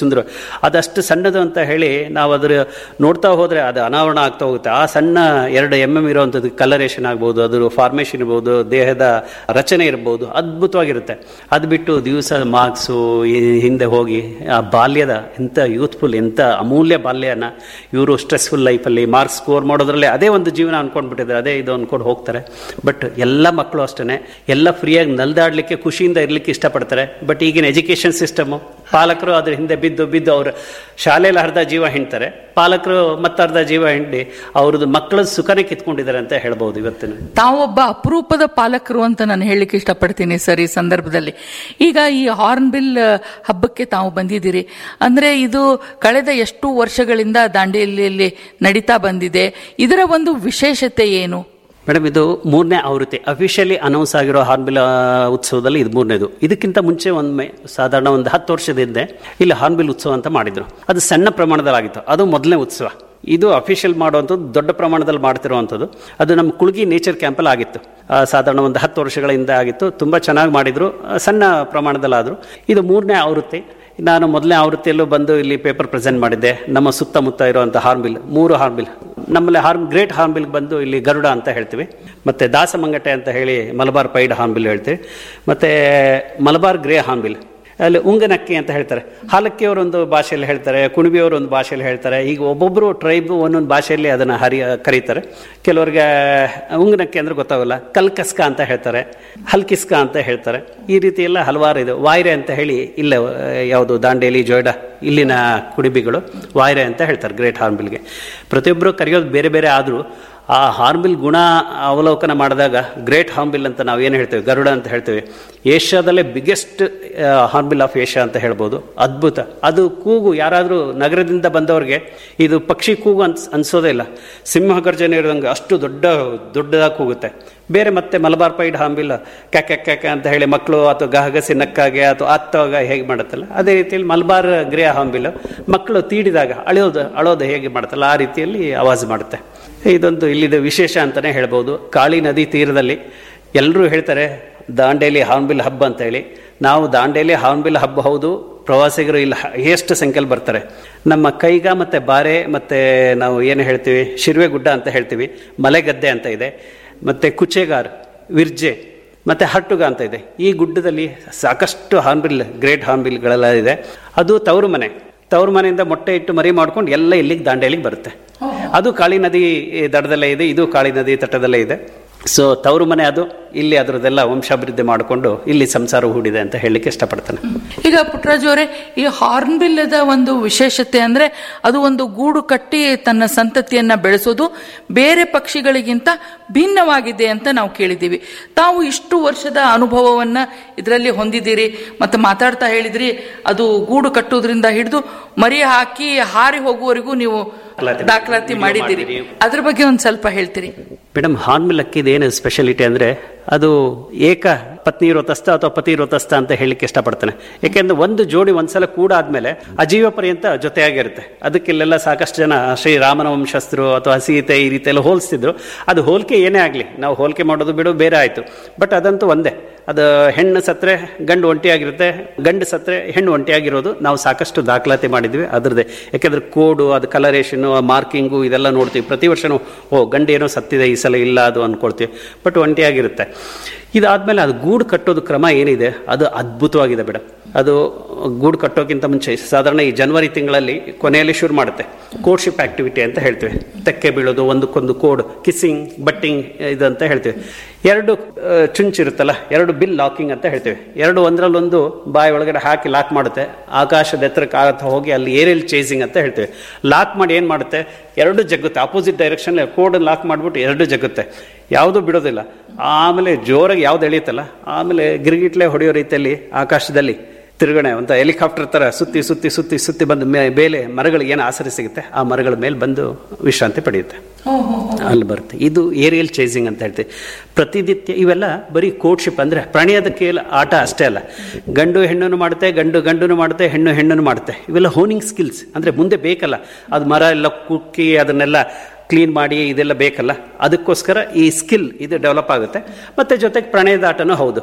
ಸುಂದರ ಅದಷ್ಟು ಸಣ್ಣದು ಅಂತ ಹೇಳಿ ನಾವು ಅದ್ರ ನೋಡ್ತಾ ಹೋದ್ರೆ ಅದು ಅನಾವರಣ ಆಗ್ತಾ ಹೋಗುತ್ತೆ ಆ ಸಣ್ಣ ಎರಡು ಎಮ್ ಎಮ್ ಇರುವಂಥದ್ದು ಕಲರೇಷನ್ ಆಗ್ಬೋದು ಅದ್ರ ಫಾರ್ಮೇಷನ್ ಇರ್ಬೋದು ದೇಹದ ರಚನೆ ಇರ್ಬೋದು ಅದ್ಭುತವಾಗಿರುತ್ತೆ ಅದು ಬಿಟ್ಟು ದಿವಸ ಮಾರ್ಕ್ಸು ಹಿಂದೆ ಹೋಗಿ ಆ ಬಾಲ್ಯದ ಎಂಥ ಯೂತ್ಫುಲ್ ಎಂಥ ಅಮೂಲ್ಯ ಬಾಲ್ಯನ ಇವರು ಸ್ಟ್ರೆಸ್ಫುಲ್ ಲೈಫಲ್ಲಿ ಮಾರ್ಕ್ಸ್ ಸ್ಕೋರ್ ಮಾಡೋದ್ರಲ್ಲಿ ಅದೇ ಒಂದು ಜೀವನ ಅನ್ಕೊಂಡ್ಬಿಟ್ಟಿದ್ದಾರೆ ಅದೇ ಇದು ಅನ್ಕೊಂಡು ಹೋಗ್ತಾರೆ ಬಟ್ ಎಲ್ಲ ಮಕ್ಕಳು ಅಷ್ಟೇ ಎಲ್ಲ ಫ್ರೀಯಾಗಿ ನಲ್ದಾಡ್ಲಿಕ್ಕೆ ಖುಷಿಯಿಂದ ಇರ್ಲಿಕ್ಕೆ ಇಷ್ಟಪಡ್ತಾರೆ ಬಟ್ ಈಗಿನ ಎಜುಕೇಷನ್ ಸಿಸ್ಟಮು ಪಾಲಕರು ಅದ್ರ ಹಿಂದೆ ಬಿದ್ದು ಬಿದ್ದು ಅವರು ಶಾಲೆಯಲ್ಲಿ ಅರ್ಧ ಜೀವ ಹಿಂಡ್ತಾರೆ ಪಾಲಕರು ಮತ್ತರ್ಧ ಜೀವ ಹಿಂಡಿ ಅವ್ರದ್ದು ಮಕ್ಕಳ ಸುಖನೇ ಕಿತ್ಕೊಂಡಿದ್ದಾರೆ ಅಂತ ಹೇಳ್ಬೋದು ಇವತ್ತಿನ ತಾವೊಬ್ಬ ಅಪರೂಪದ ಪಾಲಕರು ಅಂತ ನಾನು ಹೇಳಲಿಕ್ಕೆ ಇಷ್ಟಪಡ್ತೀನಿ ಸರ್ ಈ ಸಂದರ್ಭದಲ್ಲಿ ಈಗ ಈ ಹಾರ್ನ್ಬಿಲ್ ಹಬ್ಬಕ್ಕೆ ತಾವು ಬಂದಿದ್ದೀರಿ ಅಂದ್ರೆ ಇದು ಕಳೆದ ಎಷ್ಟು ವರ್ಷಗಳಿಂದ ದಾಂಡೇಲಿಯಲ್ಲಿ ನಡೀತಾ ಬಂದಿದೆ ಇದರ ಒಂದು ವಿಶೇಷತೆ ಏನು ಮೇಡಮ್ ಇದು ಮೂರನೇ ಆವೃತ್ತಿ ಅಫಿಷಿಯಲಿ ಅನೌನ್ಸ್ ಆಗಿರೋ ಹಾರ್ನ್ಬಿಲ್ ಆ, ಉತ್ಸವದಲ್ಲಿ ಇದು ಮೂರನೇದು ಇದಕ್ಕಿಂತ ಮುಂಚೆ ಒಮ್ಮೆ ಸಾಧಾರಣ ಒಂದು ಹತ್ತು ವರ್ಷದ ಹಿಂದೆ ಇಲ್ಲಿ ಹಾರ್ನ್ಬಿಲ್ ಉತ್ಸವ ಅಂತ ಮಾಡಿದ್ರು ಅದು ಸಣ್ಣ ಪ್ರಮಾಣದಲ್ಲಾಗಿತ್ತು ಅದು ಮೊದಲನೇ ಉತ್ಸವ ಇದು ಅಫಿಷಿಯಲ್ ಮಾಡುವಂಥದ್ದು ದೊಡ್ಡ ಪ್ರಮಾಣದಲ್ಲಿ ಮಾಡ್ತಿರುವಂಥದ್ದು ಅದು ನಮ್ಮ ಕುಳ್ಗಿ ನೇಚರ್ ಕ್ಯಾಂಪಲ್ಲಿ ಆಗಿತ್ತು ಆ, ಸಾಧಾರಣ ಒಂದು ಹತ್ತು ವರ್ಷಗಳ ಹಿಂದೆ ಆಗಿತ್ತು ತುಂಬ ಚೆನ್ನಾಗಿ ಮಾಡಿದ್ರು ಆ, ಸಣ್ಣ ಪ್ರಮಾಣದಲ್ಲಾದರೂ ಇದು ಮೂರನೇ ಆವೃತ್ತಿ ನಾನು ಮೊದಲನೇ ಆವೃತ್ತಿಯಲ್ಲೂ ಬಂದು ಇಲ್ಲಿ ಪೇಪರ್ ಪ್ರೆಸೆಂಟ್ ಮಾಡಿದ್ದೆ ನಮ್ಮ ಸುತ್ತಮುತ್ತ ಇರುವಂಥ ಹಾರ್ನ್ಬಿಲ್ ಮೂರು ಹಾರ್ನ್ಬಿಲ್ ನಮ್ಮಲ್ಲಿ ಹಾರ್ನ್ ಗ್ರೇಟ್ ಹಾರ್ನ್ಬಿಲ್ ಬಂದು ಇಲ್ಲಿ ಗರುಡ ಅಂತ ಹೇಳ್ತೀವಿ ಮತ್ತೆ ದಾಸಮಂಗಟೆ ಅಂತ ಹೇಳಿ ಮಲಬಾರ್ ಪೈಡ್ ಹಾರ್ನ್ಬಿಲ್ ಹೇಳ್ತೀವಿ ಮತ್ತೆ ಮಲಬಾರ್ ಗ್ರೇ ಹಾರ್ನ್ಬಿಲ್ ಅಲ್ಲಿ ಉಂಗನಕ್ಕಿ ಅಂತ ಹೇಳ್ತಾರೆ ಹಾಲಕ್ಕಿಯವರೊಂದು ಭಾಷೆಯಲ್ಲಿ ಹೇಳ್ತಾರೆ ಕುಣಿಬಿಯವರು ಒಂದು ಭಾಷೆಯಲ್ಲಿ ಹೇಳ್ತಾರೆ ಈಗ ಒಬ್ಬೊಬ್ಬರು ಟ್ರೈಬ್ ಒಂದೊಂದು ಭಾಷೆಯಲ್ಲಿ ಅದನ್ನು ಹರಿ ಕರೀತಾರೆ ಕೆಲವರಿಗೆ ಉಂಗನಕ್ಕಿ ಅಂದ್ರೆ ಗೊತ್ತಾಗಲ್ಲ ಕಲ್ಕಸ್ಕ ಅಂತ ಹೇಳ್ತಾರೆ ಹಲ್ಕಿಸ್ಕ ಅಂತ ಹೇಳ್ತಾರೆ ಈ ರೀತಿ ಎಲ್ಲ ಹಲವಾರು ಇದು ವಾಯ್ರೆ ಅಂತ ಹೇಳಿ ಇಲ್ಲ ಯಾವುದು ದಾಂಡೇಲಿ ಜೋಯ್ಡಾ ಇಲ್ಲಿನ ಕುಡಿಬಿಗಳು ವಾಯ್ರೆ ಅಂತ ಹೇಳ್ತಾರೆ ಗ್ರೇಟ್ ಹಾರ್ನ್ಬಿಲ್ಗೆ ಪ್ರತಿಯೊಬ್ಬರು ಕರೆಯೋದು ಬೇರೆ ಬೇರೆ ಆದರೂ ಆ ಹಾರ್ನ್ಬಿಲ್ ಗುಣ ಅವಲೋಕನ ಮಾಡಿದಾಗ ಗ್ರೇಟ್ ಹಾರ್ನ್ಬಿಲ್ ಅಂತ ನಾವು ಏನು ಹೇಳ್ತೇವೆ ಗರುಡ ಅಂತ ಹೇಳ್ತೇವೆ ಏಷ್ಯಾದಲ್ಲೇ ಬಿಗ್ಗೆಸ್ಟ್ ಹಾರ್ನ್ಬಿಲ್ ಆಫ್ ಏಷ್ಯಾ ಅಂತ ಹೇಳ್ಬೋದು ಅದ್ಭುತ ಅದು ಕೂಗು ಯಾರಾದರೂ ನಗರದಿಂದ ಬಂದವ್ರಿಗೆ ಇದು ಪಕ್ಷಿ ಕೂಗು ಅನ್ಸ್ ಅನ್ಸೋದೇ ಇಲ್ಲ ಸಿಂಹ ಗರ್ಜನೆ ಇರೋದಂಗೆ ಅಷ್ಟು ದೊಡ್ಡ ದೊಡ್ಡದಾಗಿ ಕೂಗುತ್ತೆ ಬೇರೆ ಮತ್ತೆ ಮಲಬಾರ್ ಪೈಡ್ ಹಾಂಬಿಲ್ಲ ಕ್ಯಾಕ ಕ್ಯಾಕ ಅಂತ ಹೇಳಿ ಮಕ್ಕಳು ಅಥವಾ ಗಹಗಸಿ ನಕ್ಕಾಗೆ ಅಥವಾ ಅತ್ತವಾಗ ಹೇಗೆ ಮಾಡುತ್ತಲ್ಲ ಅದೇ ರೀತಿಯಲ್ಲಿ ಮಲಬಾರ್ ಗ್ರೇ ಹಾಂಬಿಲ್ ಮಕ್ಕಳು ತೀಡಿದಾಗ ಅಳೋದು ಅಳೋದು ಹೇಗೆ ಮಾಡುತ್ತಲ್ಲ ಆ ರೀತಿಯಲ್ಲಿ ಆವಾಜ್ ಮಾಡುತ್ತೆ ಇದೊಂದು ಇಲ್ಲಿದ ವಿಶೇಷ ಅಂತಲೇ ಹೇಳ್ಬೋದು ಕಾಳಿ ನದಿ ತೀರದಲ್ಲಿ ಎಲ್ಲರೂ ಹೇಳ್ತಾರೆ ದಾಂಡೇಲಿ ಹಾರ್ನ್ಬಿಲ್ ಹಬ್ಬ ಅಂತ ಹೇಳಿ ನಾವು ದಾಂಡೇಲಿ ಹಾರ್ನ್ಬಿಲ್ ಹಬ್ಬ ಹೌದು ಪ್ರವಾಸಿಗರು ಇಲ್ಲಿ ಎಷ್ಟು ಸಂಖ್ಯೆಯಲ್ಲಿ ಬರ್ತಾರೆ ನಮ್ಮ ಕೈಗ ಮತ್ತೆ ಬಾರೆ ಮತ್ತೆ ನಾವು ಏನು ಹೇಳ್ತೀವಿ ಶಿರ್ವೆ ಗುಡ್ಡ ಅಂತ ಹೇಳ್ತೀವಿ ಮಲೆಗದ್ದೆ ಅಂತ ಇದೆ ಮತ್ತೆ ಕುಚೆಗಾರ್ ವಿರ್ಜೆ ಮತ್ತೆ ಹಟ್ಟುಗ ಅಂತ ಇದೆ ಈ ಗುಡ್ಡದಲ್ಲಿ ಸಾಕಷ್ಟು ಹಾರ್ನ್ಬಿಲ್ ಗ್ರೇಟ್ ಹಾರ್ನ್ಬಿಲ್ಗಳೆಲ್ಲ ಇದೆ ಅದು ತವರು ಮನೆ ತವರು ಮನೆಯಿಂದ ಮೊಟ್ಟೆ ಇಟ್ಟು ಮರಿ ಮಾಡ್ಕೊಂಡು ಎಲ್ಲ ಇಲ್ಲಿಗೆ ದಾಂಡೇಲಿಗೆ ಬರುತ್ತೆ ಅದು ಕಾಳಿ ನದಿ ದಡದಲ್ಲೇ ಇದೆ ಇದು ಕಾಳಿ ನದಿ ತಟದಲ್ಲೇ ಇದೆ ಸೊ ತವರು ಮನೆ ಅದು ಇಲ್ಲಿ ಅದರದೆಲ್ಲ ವಂಶಾಭಿವೃದ್ಧಿ ಮಾಡಿಕೊಂಡು ಇಲ್ಲಿ ಸಂಸಾರ ಹೂಡಿದೆ ಅಂತ ಹೇಳಲಿಕ್ಕೆ ಇಷ್ಟಪಡ್ತಾನೆ ಈಗ ಪುಟ್ಟರಾಜು ಅವರೇ ಈ ಹಾರ್ನ್ಬಿಲ್ಲದ ಒಂದು ವಿಶೇಷತೆ ಅಂದ್ರೆ ಅದು ಒಂದು ಗೂಡು ಕಟ್ಟಿ ತನ್ನ ಸಂತತಿಯನ್ನ ಬೆಳೆಸೋದು ಬೇರೆ ಪಕ್ಷಿಗಳಿಗಿಂತ ಭಿನ್ನವಾಗಿದೆ ಅಂತ ನಾವು ಕೇಳಿದ್ದೀವಿ ತಾವು ಇಷ್ಟು ವರ್ಷದ ಅನುಭವವನ್ನ ಇದರಲ್ಲಿ ಹೊಂದಿದ್ದೀರಿ ಮತ್ತೆ ಮಾತಾಡ್ತಾ ಹೇಳಿದ್ರಿ ಅದು ಗೂಡು ಕಟ್ಟೋದ್ರಿಂದ ಹಿಡಿದು ಮರಿ ಹಾಕಿ ಹಾರಿ ಹೋಗುವವರೆಗೂ ನೀವು ದಾಖಲಾತಿ ಮಾಡಿದ್ದೀರಿ ಅದ್ರ ಬಗ್ಗೆ ಒಂದ್ ಸ್ವಲ್ಪ ಹೇಳ್ತೀರಿ ಮೇಡಮ್ ಹಾರ್ನ್ಮಿಲ್ ಅಕ್ಕಿದ ಏನು ಸ್ಪೆಷಾಲಿಟಿ ಅಂದ್ರೆ ಅದು ಏಕ ಪತ್ನಿ ವ್ರತಸ್ಥ ಅಥವಾ ಪತಿ ವ್ರತಸ್ಥ ಅಂತ ಹೇಳಲಿಕ್ಕೆ ಇಷ್ಟಪಡ್ತಾನೆ ಯಾಕೆಂದ್ರೆ ಒಂದು ಜೋಡಿ ಒಂದ್ಸಲ ಕೂಡ ಆದ್ಮೇಲೆ ಅಜೀವ ಪರ್ಯಂತ ಜೊತೆಯಾಗಿರುತ್ತೆ ಅದಕ್ಕಿಲ್ಲೆಲ್ಲ ಸಾಕಷ್ಟು ಜನ ಶ್ರೀರಾಮನ ವಂಶಸ್ಥರು ಅಥವಾ ಸೀತೆ ಈ ರೀತಿ ಎಲ್ಲ ಹೋಲಿಸ್ತಿದ್ರು ಅದು ಹೋಲಿಕೆ ಏನೇ ಆಗಲಿ ನಾವು ಹೋಲಿಕೆ ಮಾಡೋದು ಬಿಡು ಬೇರೆ ಆಯಿತು ಬಟ್ ಅದಂತೂ ಒಂದೇ ಅದು ಹೆಣ್ಣು ಸತ್ರೆ ಗಂಡು ಒಂಟಿಯಾಗಿರುತ್ತೆ ಗಂಡು ಸತ್ರೆ ಹೆಣ್ಣು ಒಂಟಿಯಾಗಿರೋದು ನಾವು ಸಾಕಷ್ಟು ದಾಖಲಾತಿ ಮಾಡಿದ್ವಿ ಅದ್ರದ್ದೇ ಯಾಕೆಂದ್ರೆ ಕೋಡು ಅದು ಕಲರೇಷನು ಮಾರ್ಕಿಂಗು ಇದೆಲ್ಲ ನೋಡ್ತೀವಿ ಪ್ರತಿ ವರ್ಷನೂ ಓ ಗಂಡು ಏನೋ ಸತ್ತಿದೆ ಈ ಸಲ ಇಲ್ಲ ಅದು ಅಂದ್ಕೊಳ್ತೀವಿ ಬಟ್ ಒಂಟಿಯಾಗಿರುತ್ತೆ ಇದಾದ್ಮೇಲೆ ಅದು ಗೂಡು ಕಟ್ಟೋದು ಕ್ರಮ ಏನಿದೆ ಅದು ಅದ್ಭುತವಾಗಿದೆ ಮೇಡಮ್ ಅದು ಗೂಡು ಕಟ್ಟೋಕ್ಕಿಂತ ಮುಂಚೆ ಸಾಧಾರಣ ಈ ಜನವರಿ ತಿಂಗಳಲ್ಲಿ ಕೊನೆಯಲ್ಲಿ ಶುರು ಮಾಡುತ್ತೆ ಕೋಡ್ಶಿಪ್ ಆಕ್ಟಿವಿಟಿ ಅಂತ ಹೇಳ್ತೀವಿ ತೆಕ್ಕೆ ಬೀಳೋದು ಒಂದಕ್ಕೊಂದು ಕೋಡ್ ಕಿಸ್ಸಿಂಗ್ ಬಟ್ಟಿಂಗ್ ಇದಂತ ಹೇಳ್ತೀವಿ ಎರಡು ಆ, ಚುಂಚಿರುತ್ತಲ್ಲ ಎರಡು ಬಿಲ್ ಲಾಕಿಂಗ್ ಅಂತ ಹೇಳ್ತೀವಿ ಎರಡು ಒಂದರಲ್ಲೊಂದು ಬಾಯಿ ಒಳಗಡೆ ಹಾಕಿ ಲಾಕ್ ಮಾಡುತ್ತೆ ಆಕಾಶದ ಎತ್ತರಕ್ಕೆ ಆಗತ್ತ ಹೋಗಿ ಅಲ್ಲಿ ಏರಿಯಲ್ ಚೇಸಿಂಗ್ ಅಂತ ಹೇಳ್ತೀವಿ ಲಾಕ್ ಮಾಡಿ ಏನು ಮಾಡುತ್ತೆ ಎರಡು ಜಗ್ಗುತ್ತೆ ಆಪೋಸಿಟ್ ಡೈರೆಕ್ಷನ್ ಕೋಡ್ ಲಾಕ್ ಮಾಡಿಬಿಟ್ಟು ಎರಡು ಜಗ್ಗುತ್ತೆ ಯಾವುದೂ ಬಿಡೋದಿಲ್ಲ ಆಮೇಲೆ ಜೋರಾಗಿ ಯಾವ್ದು ಎಳೆಯುತ್ತಲ್ಲ ಆಮೇಲೆ ಗಿರ್ಗಿಟ್ಲೆ ಹೊಡೆಯೋ ರೀತಿಯಲ್ಲಿ ಆಕಾಶದಲ್ಲಿ ತಿರುಗಣೆ ಅಂತ ಹೆಲಿಕಾಪ್ಟರ್ ತರ ಸುತ್ತಿ ಸುತ್ತಿ ಸುತ್ತಿ ಸುತ್ತಿ ಬಂದು ಮೇ ಬೇಲೆ ಮರಗಳಿಗೆ ಏನು ಆಸರೆ ಸಿಗುತ್ತೆ ಆ ಮರಗಳ ಮೇಲೆ ಬಂದು ವಿಶ್ರಾಂತಿ ಪಡೆಯುತ್ತೆ ಅಲ್ಲಿ ಬರುತ್ತೆ ಇದು ಏರಿಯಲ್ ಚೇಸಿಂಗ್ ಅಂತ ಹೇಳ್ತೀವಿ ಪ್ರತಿನಿತ್ಯ ಇವೆಲ್ಲ ಬರೀ ಕೋಡ್ಶಿಪ್ ಅಂದ್ರೆ ಪ್ರಾಣಿಯದ ಕೇಲ ಆಟ ಅಷ್ಟೇ ಅಲ್ಲ ಗಂಡು ಹೆಣ್ಣನ್ನು ಮಾಡುತ್ತೆ ಗಂಡು ಗಂಡನ್ನು ಮಾಡುತ್ತೆ ಹೆಣ್ಣು ಹೆಣ್ಣನ್ನು ಮಾಡುತ್ತೆ ಇವೆಲ್ಲ ಹೋನಿಂಗ್ ಸ್ಕಿಲ್ಸ್ ಅಂದ್ರೆ ಮುಂದೆ ಬೇಕಲ್ಲ ಅದು ಮರ ಎಲ್ಲ ಕುಕ್ಕಿ ಅದನ್ನೆಲ್ಲ ಕ್ಲೀನ್ ಮಾಡಿ ಇದೆಲ್ಲ ಬೇಕಲ್ಲ ಅದಕ್ಕೋಸ್ಕರ ಈ ಸ್ಕಿಲ್ ಇದು ಡೆವಲಪ್ ಆಗುತ್ತೆ ಮತ್ತೆ ಜೊತೆಗೆ ಪ್ರಣಯದ ಆಟನೂ ಹೌದು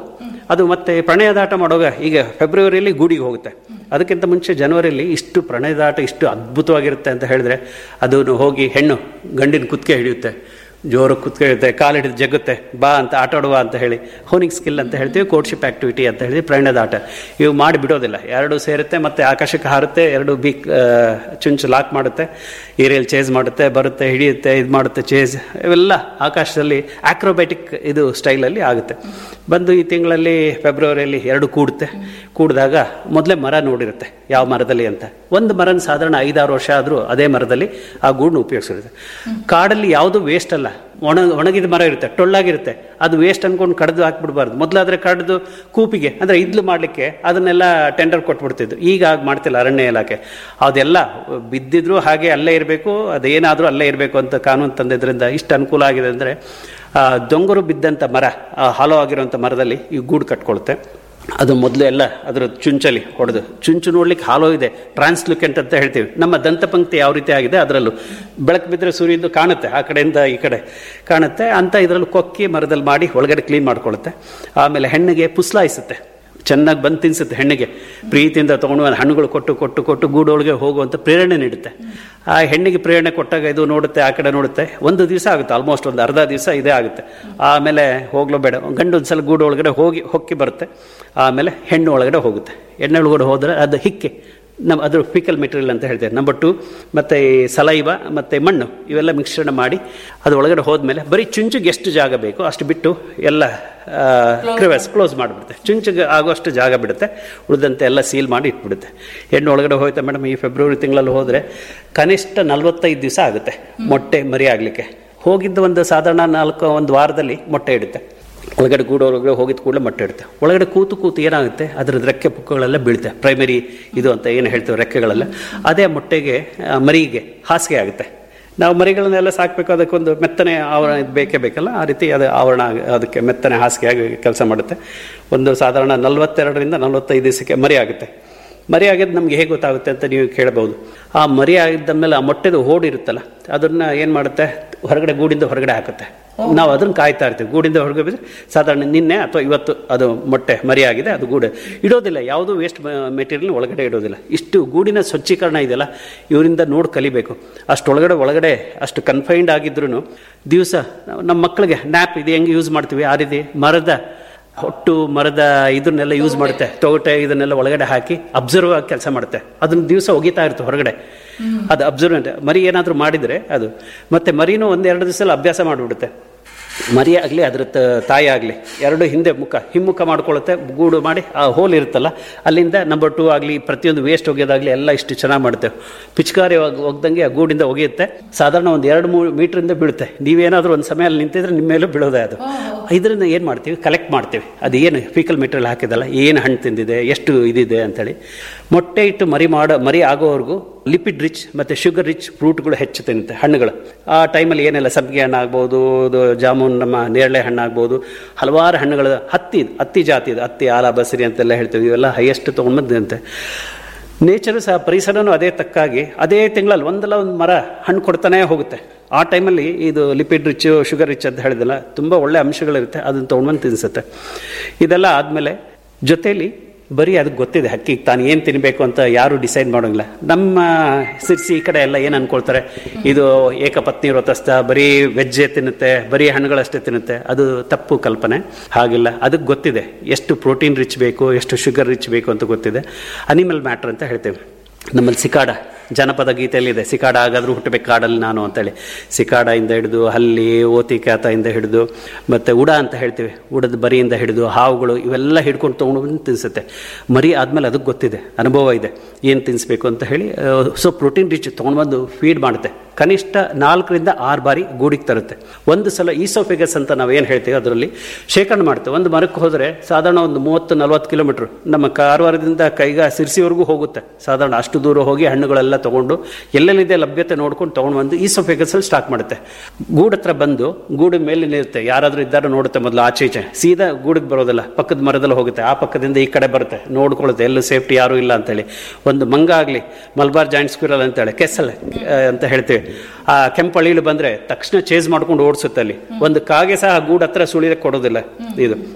ಅದು ಮತ್ತೆ ಪ್ರಣಯದಾಟ ಮಾಡುವಾಗ ಈಗ ಫೆಬ್ರವರಿಯಲ್ಲಿ ಗೂಡಿಗೆ ಹೋಗುತ್ತೆ ಅದಕ್ಕಿಂತ ಮುಂಚೆ ಜನವರಿಯಲ್ಲಿ ಇಷ್ಟು ಪ್ರಣಯದಾಟ ಇಷ್ಟು ಅದ್ಭುತವಾಗಿರುತ್ತೆ ಅಂತ ಹೇಳಿದ್ರೆ ಅದನ್ನು ಹೋಗಿ ಹೆಣ್ಣು ಗಂಡಿನ ಕುತ್ತಿಗೆ ಹಿಡಿಯುತ್ತೆ ಜೋರು ಕುತ್ಕೊಳ್ಳುತ್ತೆ ಕಾಲಿಡಿದು ಜಗುತ್ತೆ ಬಾ ಅಂತ ಆಟ ಆಡುವ ಅಂತ ಹೇಳಿ ಹೋನಿಂಗ್ ಸ್ಕಿಲ್ ಅಂತ ಹೇಳ್ತೀವಿ ಕೋರ್ಟ್ಶಿಪ್ ಆಕ್ಟಿವಿಟಿ ಅಂತ ಹೇಳಿ ಪ್ರಣಯದ ಆಟ ಇವು ಮಾಡಿ ಬಿಡೋದಿಲ್ಲ ಎರಡು ಸೇರುತ್ತೆ ಮತ್ತೆ ಆಕಾಶಕ್ಕೆ ಹಾರುತ್ತೆ ಎರಡು ಬೀಕ್ ಆ, ಚುಂಚು ಲಾಕ್ ಮಾಡುತ್ತೆ ಏರಿಯಲ್ ಚೇಸ್ ಮಾಡುತ್ತೆ ಬರುತ್ತೆ ಹಿಡಿಯುತ್ತೆ ಇದು ಮಾಡುತ್ತೆ ಚೇಸ್ ಇವೆಲ್ಲ ಆಕಾಶದಲ್ಲಿ ಆಕ್ರೋಬ್ಯಾಟಿಕ್ ಇದು ಸ್ಟೈಲಲ್ಲಿ ಆಗುತ್ತೆ ಬಂದು ಈ ತಿಂಗಳಲ್ಲಿ ಫೆಬ್ರವರಿಯಲ್ಲಿ ಎರಡು ಕೂಡುತ್ತೆ ಕೂಡಿದಾಗ ಮೊದಲೇ ಮರ ನೋಡಿರುತ್ತೆ ಯಾವ ಮರದಲ್ಲಿ ಅಂತ ಒಂದು ಮರನ ಸಾಧಾರಣ ಐದಾರು ವರ್ಷ ಆದರೂ ಅದೇ ಮರದಲ್ಲಿ ಆ ಗೂಡನ್ನ ಉಪಯೋಗಿಸಿರುತ್ತೆ ಕಾಡಲ್ಲಿ ಯಾವುದು ವೇಸ್ಟ್ ಅಲ್ಲ ಒಣ ಒಣಗಿದ ಮರ ಇರುತ್ತೆ ಟೊಳ್ಳಾಗಿರುತ್ತೆ ಅದು ವೇಸ್ಟ್ ಅನ್ಕೊಂಡು ಕಡ್ದು ಹಾಕ್ಬಿಡ್ಬಾರ್ದು ಮೊದಲಾದ್ರೆ ಕಡ್ದು ಕೂಪಿಗೆ ಅಂದರೆ ಇದ್ಲು ಮಾಡಲಿಕ್ಕೆ ಅದನ್ನೆಲ್ಲ ಟೆಂಡರ್ ಕೊಟ್ಬಿಡ್ತಿದ್ದು ಈಗ ಆಗ ಮಾಡ್ತಿಲ್ಲ ಅರಣ್ಯ ಇಲಾಖೆ ಅದೆಲ್ಲ ಬಿದ್ದಿದ್ರು ಹಾಗೆ ಅಲ್ಲೇ ಇರಬೇಕು ಅದೇನಾದರೂ ಅಲ್ಲೇ ಇರಬೇಕು ಅಂತ ಕಾನೂನು ತಂದಿದ್ರಿಂದ ಇಷ್ಟು ಅನುಕೂಲ ಆಗಿದೆ ಅಂದರೆ ದೊಂಗರು ಬಿದ್ದಂಥ ಮರ ಆ ಹಾಲೋ ಆಗಿರುವಂಥ ಮರದಲ್ಲಿ ಈ ಗೂಡು ಕಟ್ಕೊಳುತ್ತೆ ಅದು ಮೊದಲು ಎಲ್ಲ ಅದರ ಚುಂಚಲಿ ಹೊಡೆದು ಚುಂಚು ನೋಡ್ಲಿಕ್ಕೆ ಹಾಲೋ ಇದೆ ಟ್ರಾನ್ಸ್ಲುಕೆಂಟ್ ಅಂತ ಹೇಳ್ತೀವಿ ನಮ್ಮ ದಂತಪಂಕ್ತಿ ಯಾವ ರೀತಿ ಆಗಿದೆ ಅದರಲ್ಲೂ ಬೆಳಕು ಬಿದ್ದರೆ ಸೂರ್ಯದ್ದು ಕಾಣುತ್ತೆ ಆ ಕಡೆಯಿಂದ ಈ ಕಡೆ ಕಾಣುತ್ತೆ ಅಂತ ಇದರಲ್ಲಿ ಕೊಕ್ಕಿ ಮರದಲ್ಲಿ ಮಾಡಿ ಒಳಗಡೆ ಕ್ಲೀನ್ ಮಾಡ್ಕೊಳ್ಳುತ್ತೆ ಆಮೇಲೆ ಹೆಣ್ಣಿಗೆ ಪುಸ್ಲಾಯಿಸುತ್ತೆ ಚೆನ್ನಾಗಿ ಬಂದು ತಿನ್ಸುತ್ತೆ ಹೆಣ್ಣಿಗೆ ಪ್ರೀತಿಯಿಂದ ತೊಗೊಂಡು ಬಂದು ಹಣ್ಣುಗಳು ಕೊಟ್ಟು ಕೊಟ್ಟು ಕೊಟ್ಟು ಗೂಡೊಳಗೆ ಹೋಗುವಂಥ ಪ್ರೇರಣೆ ನೀಡುತ್ತೆ ಆ ಹೆಣ್ಣಿಗೆ ಪ್ರೇರಣೆ ಕೊಟ್ಟಾಗ ಇದು ನೋಡುತ್ತೆ ಆ ಕಡೆ ನೋಡುತ್ತೆ ಒಂದು ದಿವಸ ಆಗುತ್ತೆ ಆಲ್ಮೋಸ್ಟ್ ಒಂದು ಅರ್ಧ ದಿವಸ ಇದೇ ಆಗುತ್ತೆ ಆಮೇಲೆ ಹೋಗ್ಲೋ ಬೇಡ ಗಂಡು ಒಂದ್ಸಲ ಗೂಡು ಒಳಗಡೆ ಹೋಗಿ ಹೊಕ್ಕಿ ಬರುತ್ತೆ ಆಮೇಲೆ ಹೆಣ್ಣು ಒಳಗಡೆ ಹೋಗುತ್ತೆ ಹೆಣ್ಣು ಒಳಗಡೆ ಹೋದರೆ ಅದು ಹಿಕ್ಕೆ ನಮ್ಮ ಅದ್ರ ಫಿಕಲ್ ಮೆಟೀರಿಯಲ್ ಅಂತ ಹೇಳ್ತೇವೆ ನಂಬರ್ ಟು ಮತ್ತು ಈ ಸಲೈವ ಮತ್ತು ಮಣ್ಣು ಇವೆಲ್ಲ ಮಿಶ್ರಣ ಮಾಡಿ ಅದು ಒಳಗಡೆ ಹೋದ್ಮೇಲೆ ಬರೀ ಚುಂಚಿಗೆ ಎಷ್ಟು ಜಾಗ ಬೇಕು ಅಷ್ಟು ಬಿಟ್ಟು ಎಲ್ಲ ಕ್ರಿವೆಸ್ ಕ್ಲೋಸ್ ಮಾಡಿಬಿಡುತ್ತೆ ಚುಂಚಿಗೆ ಆಗುವಷ್ಟು ಜಾಗ ಬಿಡುತ್ತೆ ಉಳಿದಂತೆ ಎಲ್ಲ ಸೀಲ್ ಮಾಡಿ ಇಟ್ಬಿಡುತ್ತೆ ಹೆಣ್ಣು ಒಳಗಡೆ ಹೋಯ್ತಾ ಮೇಡಮ್ ಈ ಫೆಬ್ರವರಿ ತಿಂಗಳಲ್ಲಿ ಹೋದರೆ ಕನಿಷ್ಠ ನಲವತ್ತೈದು ದಿವಸ ಆಗುತ್ತೆ ಮೊಟ್ಟೆ ಮರಿ ಆಗಲಿಕ್ಕೆ ಹೋಗಿದ್ದು ಒಂದು ಸಾಧಾರಣ ನಾಲ್ಕು ಒಂದು ವಾರದಲ್ಲಿ ಮೊಟ್ಟೆ ಇಡುತ್ತೆ ಒಳಗಡೆ ಗೂಡು ಒಳಗಡೆ ಹೋಗಿದ ಕೂಡಲೇ ಮೊಟ್ಟೆ ಇಡುತ್ತೆ ಒಳಗಡೆ ಕೂತು ಕೂತು ಏನಾಗುತ್ತೆ ಅದರದ್ದು ರೆಕ್ಕೆ ಪುಕ್ಕಗಳೆಲ್ಲ ಬೀಳುತ್ತೆ ಪ್ರೈಮರಿ ಇದು ಅಂತ ಏನು ಹೇಳ್ತೇವೆ ರೆಕ್ಕೆಗಳೆಲ್ಲ ಅದೇ ಮೊಟ್ಟೆಗೆ ಆ, ಮರಿಗೆ ಹಾಸಿಗೆ ಆಗುತ್ತೆ ನಾವು ಮರಿಗಳನ್ನೆಲ್ಲ ಸಾಕಬೇಕು ಅದಕ್ಕೊಂದು ಮೆತ್ತನೆ ಆವರಣ ಇದು ಬೇಕೇ ಬೇಕಲ್ಲ ಆ ರೀತಿ ಅದು ಆವರಣ ಆಗಿ- ಅದಕ್ಕೆ ಮೆತ್ತನೆ ಹಾಸಿಗೆಯಾಗಿ ಕೆಲಸ ಮಾಡುತ್ತೆ ಒಂದು ಸಾಧಾರಣ ನಲವತ್ತೆರಡರಿಂದ ನಲವತ್ತೈದು ದಿವಸಕ್ಕೆ ಮರಿ ಆಗುತ್ತೆ ಮರಿ ಆಗಿದ್ದು ನಮ್ಗೆ ಹೇಗೆ ಗೊತ್ತಾಗುತ್ತೆ ಅಂತ ನೀವು ಕೇಳಬಹುದು ಆ ಮರಿ ಆಗಿದ್ದ ಮೇಲೆ ಆ ಮೊಟ್ಟೆದು ಹೋಡು ಇರುತ್ತಲ್ಲ ಅದನ್ನ ಏನು ಮಾಡುತ್ತೆ ಹೊರಗಡೆ ಗೂಡಿಂದ ಹೊರಗಡೆ ಹಾಕುತ್ತೆ ನಾವು ಅದನ್ನ ಕಾಯ್ತಾ ಇರ್ತೀವಿ ಗೂಡಿಂದ ಹೊರಗೆ ಬಿದ್ರೆ ಸಾಧಾರಣ ನಿನ್ನೆ ಅಥವಾ ಇವತ್ತು ಅದು ಮೊಟ್ಟೆ ಮರಿ ಆಗಿದೆ ಅದು ಗೂಡು ಇಡೋದಿಲ್ಲ ಯಾವುದೂ ವೇಸ್ಟ್ ಮೆಟೀರಿಯಲ್ ಒಳಗಡೆ ಇಡೋದಿಲ್ಲ ಇಷ್ಟು ಗೂಡಿನ ಸ್ವಚ್ಛೀಕರಣ ಇದೆಯಲ್ಲ ಇವರಿಂದ ನೋಡಿ ಕಲಿಬೇಕು ಅಷ್ಟೊಳಗಡೆ ಒಳಗಡೆ ಅಷ್ಟು ಕನ್ಫೈನ್ಡ್ ಆಗಿದ್ರು ದಿವಸ ನಮ್ಮ ಮಕ್ಕಳಿಗೆ ನ್ಯಾಪ್ ಇದು ಹೆಂಗೆ ಯೂಸ್ ಮಾಡ್ತೀವಿ ಆ ರೀತಿ ಮರದ ಹೊಟ್ಟು ಮರದ ಇದನ್ನೆಲ್ಲ ಯೂಸ್ ಮಾಡುತ್ತೆ ತೊಗಟೆ ಇದನ್ನೆಲ್ಲ ಒಳಗಡೆ ಹಾಕಿ ಅಬ್ಸರ್ವ್ ಆಗಿ ಕೆಲಸ ಮಾಡುತ್ತೆ ಅದನ್ನ ದಿವಸ ಒಗಿತಾ ಇರುತ್ತೆ ಹೊರಗಡೆ ಅದು ಅಬ್ಸರ್ವೆಂಟ್ ಮರಿ ಏನಾದರೂ ಮಾಡಿದರೆ ಅದು ಮತ್ತೆ ಮರಿನೂ ಒಂದೆರಡು ದಿವಸ ಅಭ್ಯಾಸ ಮಾಡಿಬಿಡುತ್ತೆ ಮರಿ ಆಗಲಿ ಅದ್ರ ತ- ತಾಯಿ ಆಗಲಿ ಎರಡು ಹಿಂದೆ ಮುಖ ಹಿಮ್ಮುಖ ಮಾಡ್ಕೊಳ್ಳುತ್ತೆ ಗೂಡು ಮಾಡಿ ಆ ಹೋಲ್ ಇರುತ್ತಲ್ಲ ಅಲ್ಲಿಂದ ನಂಬರ್ ಟೂ ಆಗಲಿ ಪ್ರತಿಯೊಂದು ವೇಸ್ಟ್ ಒಗೆಯೋದಾಗಲಿ ಎಲ್ಲ ಇಷ್ಟು ಚೆನ್ನಾಗಿ ಮಾಡುತ್ತೆ ಪಿಚಕಾರಿ ಒಗ್- ಒಗ್ದಂಗೆ ಆ ಗೂಡಿಂದ ಒಗೆಯುತ್ತೆ ಸಾಧಾರಣ ಒಂದು ಎರಡು ಮೂರು ಮೀಟ್ರಿಂದ ಬೀಳುತ್ತೆ ನೀವೇನಾದರೂ ಒಂದು ಸಮಯ ಅಲ್ಲಿ ನಿಂತಿದ್ರೆ ನಿಮ್ಮ ಮೇಲೂ ಬೀಳೋದೇ ಅದು ಇದರಿಂದ ಏನು ಮಾಡ್ತೀವಿ ಕಲೆಕ್ಟ್ ಮಾಡ್ತೀವಿ ಅದು ಏನು ಫೀಕಲ್ ಮೆಟೀರಿಯಲ್ ಹಾಕಿದಲ್ಲ ಏನು ಹಣ್ಣು ತಿಂದಿದೆ ಎಷ್ಟು ಇದಿದೆ ಅಂತೇಳಿ ಮೊಟ್ಟೆ ಇಟ್ಟು ಮರಿ ಮಾಡೋ ಮರಿ ಆಗೋವರೆಗೂ ಲಿಪಿಡ್ ರಿಚ್ ಮತ್ತು ಶುಗರ್ ರಿಚ್ ಫ್ರೂಟ್ಗಳು ಹೆಚ್ಚು ತಿನ್ನುತ್ತೆ ಹಣ್ಣುಗಳು ಆ ಟೈಮಲ್ಲಿ ಏನೆಲ್ಲ ಸಬ್ಗೆ ಹಣ್ಣು ಆಗ್ಬೋದು ಇದು ಜಾಮೂನ್ ನಮ್ಮ ನೇರಳೆ ಹಣ್ಣು ಆಗ್ಬೋದು ಹಲವಾರು ಹಣ್ಣುಗಳು ಹತ್ತಿ ಹತ್ತಿ ಜಾತಿ ಇದು ಹತ್ತಿ ಆಲ ಬಸರಿ ಅಂತೆಲ್ಲ ಹೇಳ್ತೀವಿ ಇವೆಲ್ಲ ಹೈಯೆಸ್ಟ್ ತೊಗೊಂಡ್ಬಂದು ಅಂತೆ ನೇಚರು ಸಹ ಪರಿಸರನೂ ಅದೇ ತಕ್ಕಾಗಿ ಅದೇ ತಿಂಗಳಲ್ಲಿ ಒಂದಲ್ಲ ಒಂದು ಮರ ಹಣ್ಣು ಕೊಡ್ತಾನೆ ಹೋಗುತ್ತೆ ಆ ಟೈಮಲ್ಲಿ ಇದು ಲಿಪಿಡ್ ರಿಚ್ ಶುಗರ್ ರಿಚ್ ಅಂತ ಹೇಳಿದಲ್ಲ ತುಂಬ ಒಳ್ಳೆ ಅಂಶಗಳಿರುತ್ತೆ ಅದನ್ನು ತೊಗೊಂಡ್ಬಂದು ತಿನ್ನಿಸುತ್ತೆ ಇದೆಲ್ಲ ಆದಮೇಲೆ ಜೊತೆಯಲ್ಲಿ ಬರೀ ಅದಕ್ಕೆ ಗೊತ್ತಿದೆ ಹಕ್ಕಿಗೆ ತಾನು ಏನು ತಿನ್ನಬೇಕು ಅಂತ ಯಾರು ಡಿಸೈಡ್ ಮಾಡೋಂಗಿಲ್ಲ ನಮ್ಮ ಸಿರ್ಸಿ ಈ ಕಡೆ ಎಲ್ಲ ಏನು ಅನ್ಕೊಳ್ತಾರೆ ಇದು ಏಕಪತ್ನಿ ವ್ರತಸ್ಥ ಬರೀ ವೆಜ್ಜೇ ತಿನ್ನುತ್ತೆ ಬರೀ ಹಣ್ಣುಗಳಷ್ಟೇ ತಿನ್ನುತ್ತೆ ಅದು ತಪ್ಪು ಕಲ್ಪನೆ ಹಾಗಿಲ್ಲ ಅದಕ್ಕೆ ಗೊತ್ತಿದೆ ಎಷ್ಟು ಪ್ರೋಟೀನ್ ರಿಚ್ ಬೇಕು ಎಷ್ಟು ಶುಗರ್ ರಿಚ್ ಬೇಕು ಅಂತ ಗೊತ್ತಿದೆ ಅನಿಮಲ್ ಮ್ಯಾಟ್ರ್ ಅಂತ ಹೇಳ್ತೇವೆ ನಮ್ಮಲ್ಲಿ ಸಿಕಾಡ ಜನಪದ ಗೀತೆಯಲ್ಲಿ ಇದೆ ಸಿಕಾಡ ಆಗಾದ್ರೂ ಹುಟ್ಟಬೇಕು ಕಾಡಲ್ಲಿ ನಾನು ಅಂತೇಳಿ ಸಿಕಾಡದಿಂದ ಹಿಡಿದು ಹಲ್ಲಿ ಓತಿಕಾತದಿಂದ ಹಿಡಿದು ಮತ್ತೆ ಉಡ ಅಂತ ಹೇಳ್ತೀವಿ ಉಡದ ಬರಿಯಿಂದ ಹಿಡಿದು ಹಾವುಗಳು ಇವೆಲ್ಲ ಹಿಡ್ಕೊಂಡು ತೊಗೊಂಡು ಬಂದು ತಿನ್ನಿಸುತ್ತೆ ಮರಿ ಆದಮೇಲೆ ಅದಕ್ಕೆ ಗೊತ್ತಿದೆ ಅನುಭವ ಇದೆ ಏನು ತಿನ್ನಿಸ್ಬೇಕು ಅಂತ ಹೇಳಿ ಸೊ ಪ್ರೋಟೀನ್ ರಿಚ್ ತೊಗೊಂಡು ಬಂದು ಫೀಡ್ ಮಾಡುತ್ತೆ ಕನಿಷ್ಠ ನಾಲ್ಕರಿಂದ ಆರು ಬಾರಿ ಗೂಡಿಗೆ ತರುತ್ತೆ ಒಂದು ಸಲ ಈಸೋಫಿಗಸ್ ಅಂತ ನಾವು ಏನು ಹೇಳ್ತೀವಿ ಅದರಲ್ಲಿ ಶೇಖರಣೆ ಮಾಡ್ತೇವೆ ಒಂದು ಮರಕ್ಕೆ ಹೋದರೆ ಸಾಧಾರಣ ಒಂದು ಮೂವತ್ತು ನಲ್ವತ್ತು ಕಿಲೋಮೀಟ್ರ್ ನಮ್ಮ ಕಾರವಾರದಿಂದ ಕೈಗ ಸಿರ್ಸಿವರೆಗೂ ಹೋಗುತ್ತೆ ಸಾಧಾರಣ ಅಷ್ಟು ದೂರ ಹೋಗಿ ಹಣ್ಣುಗಳೆಲ್ಲ ತಗೊಂಡು ಎಲ್ಲೆಲ್ಲಿದೆ ಲಭ್ಯತೆ ನೋಡ್ಕೊಂಡು ತೊಗೊಂಡು ಬಂದು ಈಸೋಫಿಗಸಲ್ಲಿ ಸ್ಟಾಕ್ ಮಾಡುತ್ತೆ ಗೂಡು ಹತ್ರ ಬಂದು ಗೂಡು ಮೇಲೆ ನಿಲ್ಲುತ್ತೆ ಯಾರಾದರೂ ಇದ್ದಾರೋ ನೋಡುತ್ತೆ ಮೊದಲು ಆಚೆ ಈಚೆ ಸೀದಾ ಗೂಡಿಗೆ ಬರೋದಿಲ್ಲ ಪಕ್ಕದ ಮರದಲ್ಲಿ ಹೋಗುತ್ತೆ ಆ ಪಕ್ಕದಿಂದ ಈ ಕಡೆ ಬರುತ್ತೆ ನೋಡ್ಕೊಳ್ಳುತ್ತೆ ಎಲ್ಲೂ ಸೇಫ್ಟಿ ಯಾರೂ ಇಲ್ಲ ಅಂತೇಳಿ ಒಂದು ಮಂಗ ಆಗಲಿ ಮಲ್ಬಾರ್ ಜಾಯಿಂಟ್ ಸ್ಕ್ವಿರಲ್ ಅಂತೇಳಿ ಕೆಸಲ್ ಅಂತ ಹೇಳ್ತೀವಿ ಆ ಕೆಂಪಳಿಲು ಬಂದ್ರೆ ತಕ್ಷಣ ಚೇಸ್ ಮಾಡ್ಕೊಂಡು ಓಡಿಸುತ್ತೆ ಅಲ್ಲಿ ಒಂದು ಕಾಗೆ ಸಹ ಗೂಡು ಹತ್ರ ಸುಳಿದಕ್ಕೆ ಕೊಡೋದಿಲ್ಲ ಇದು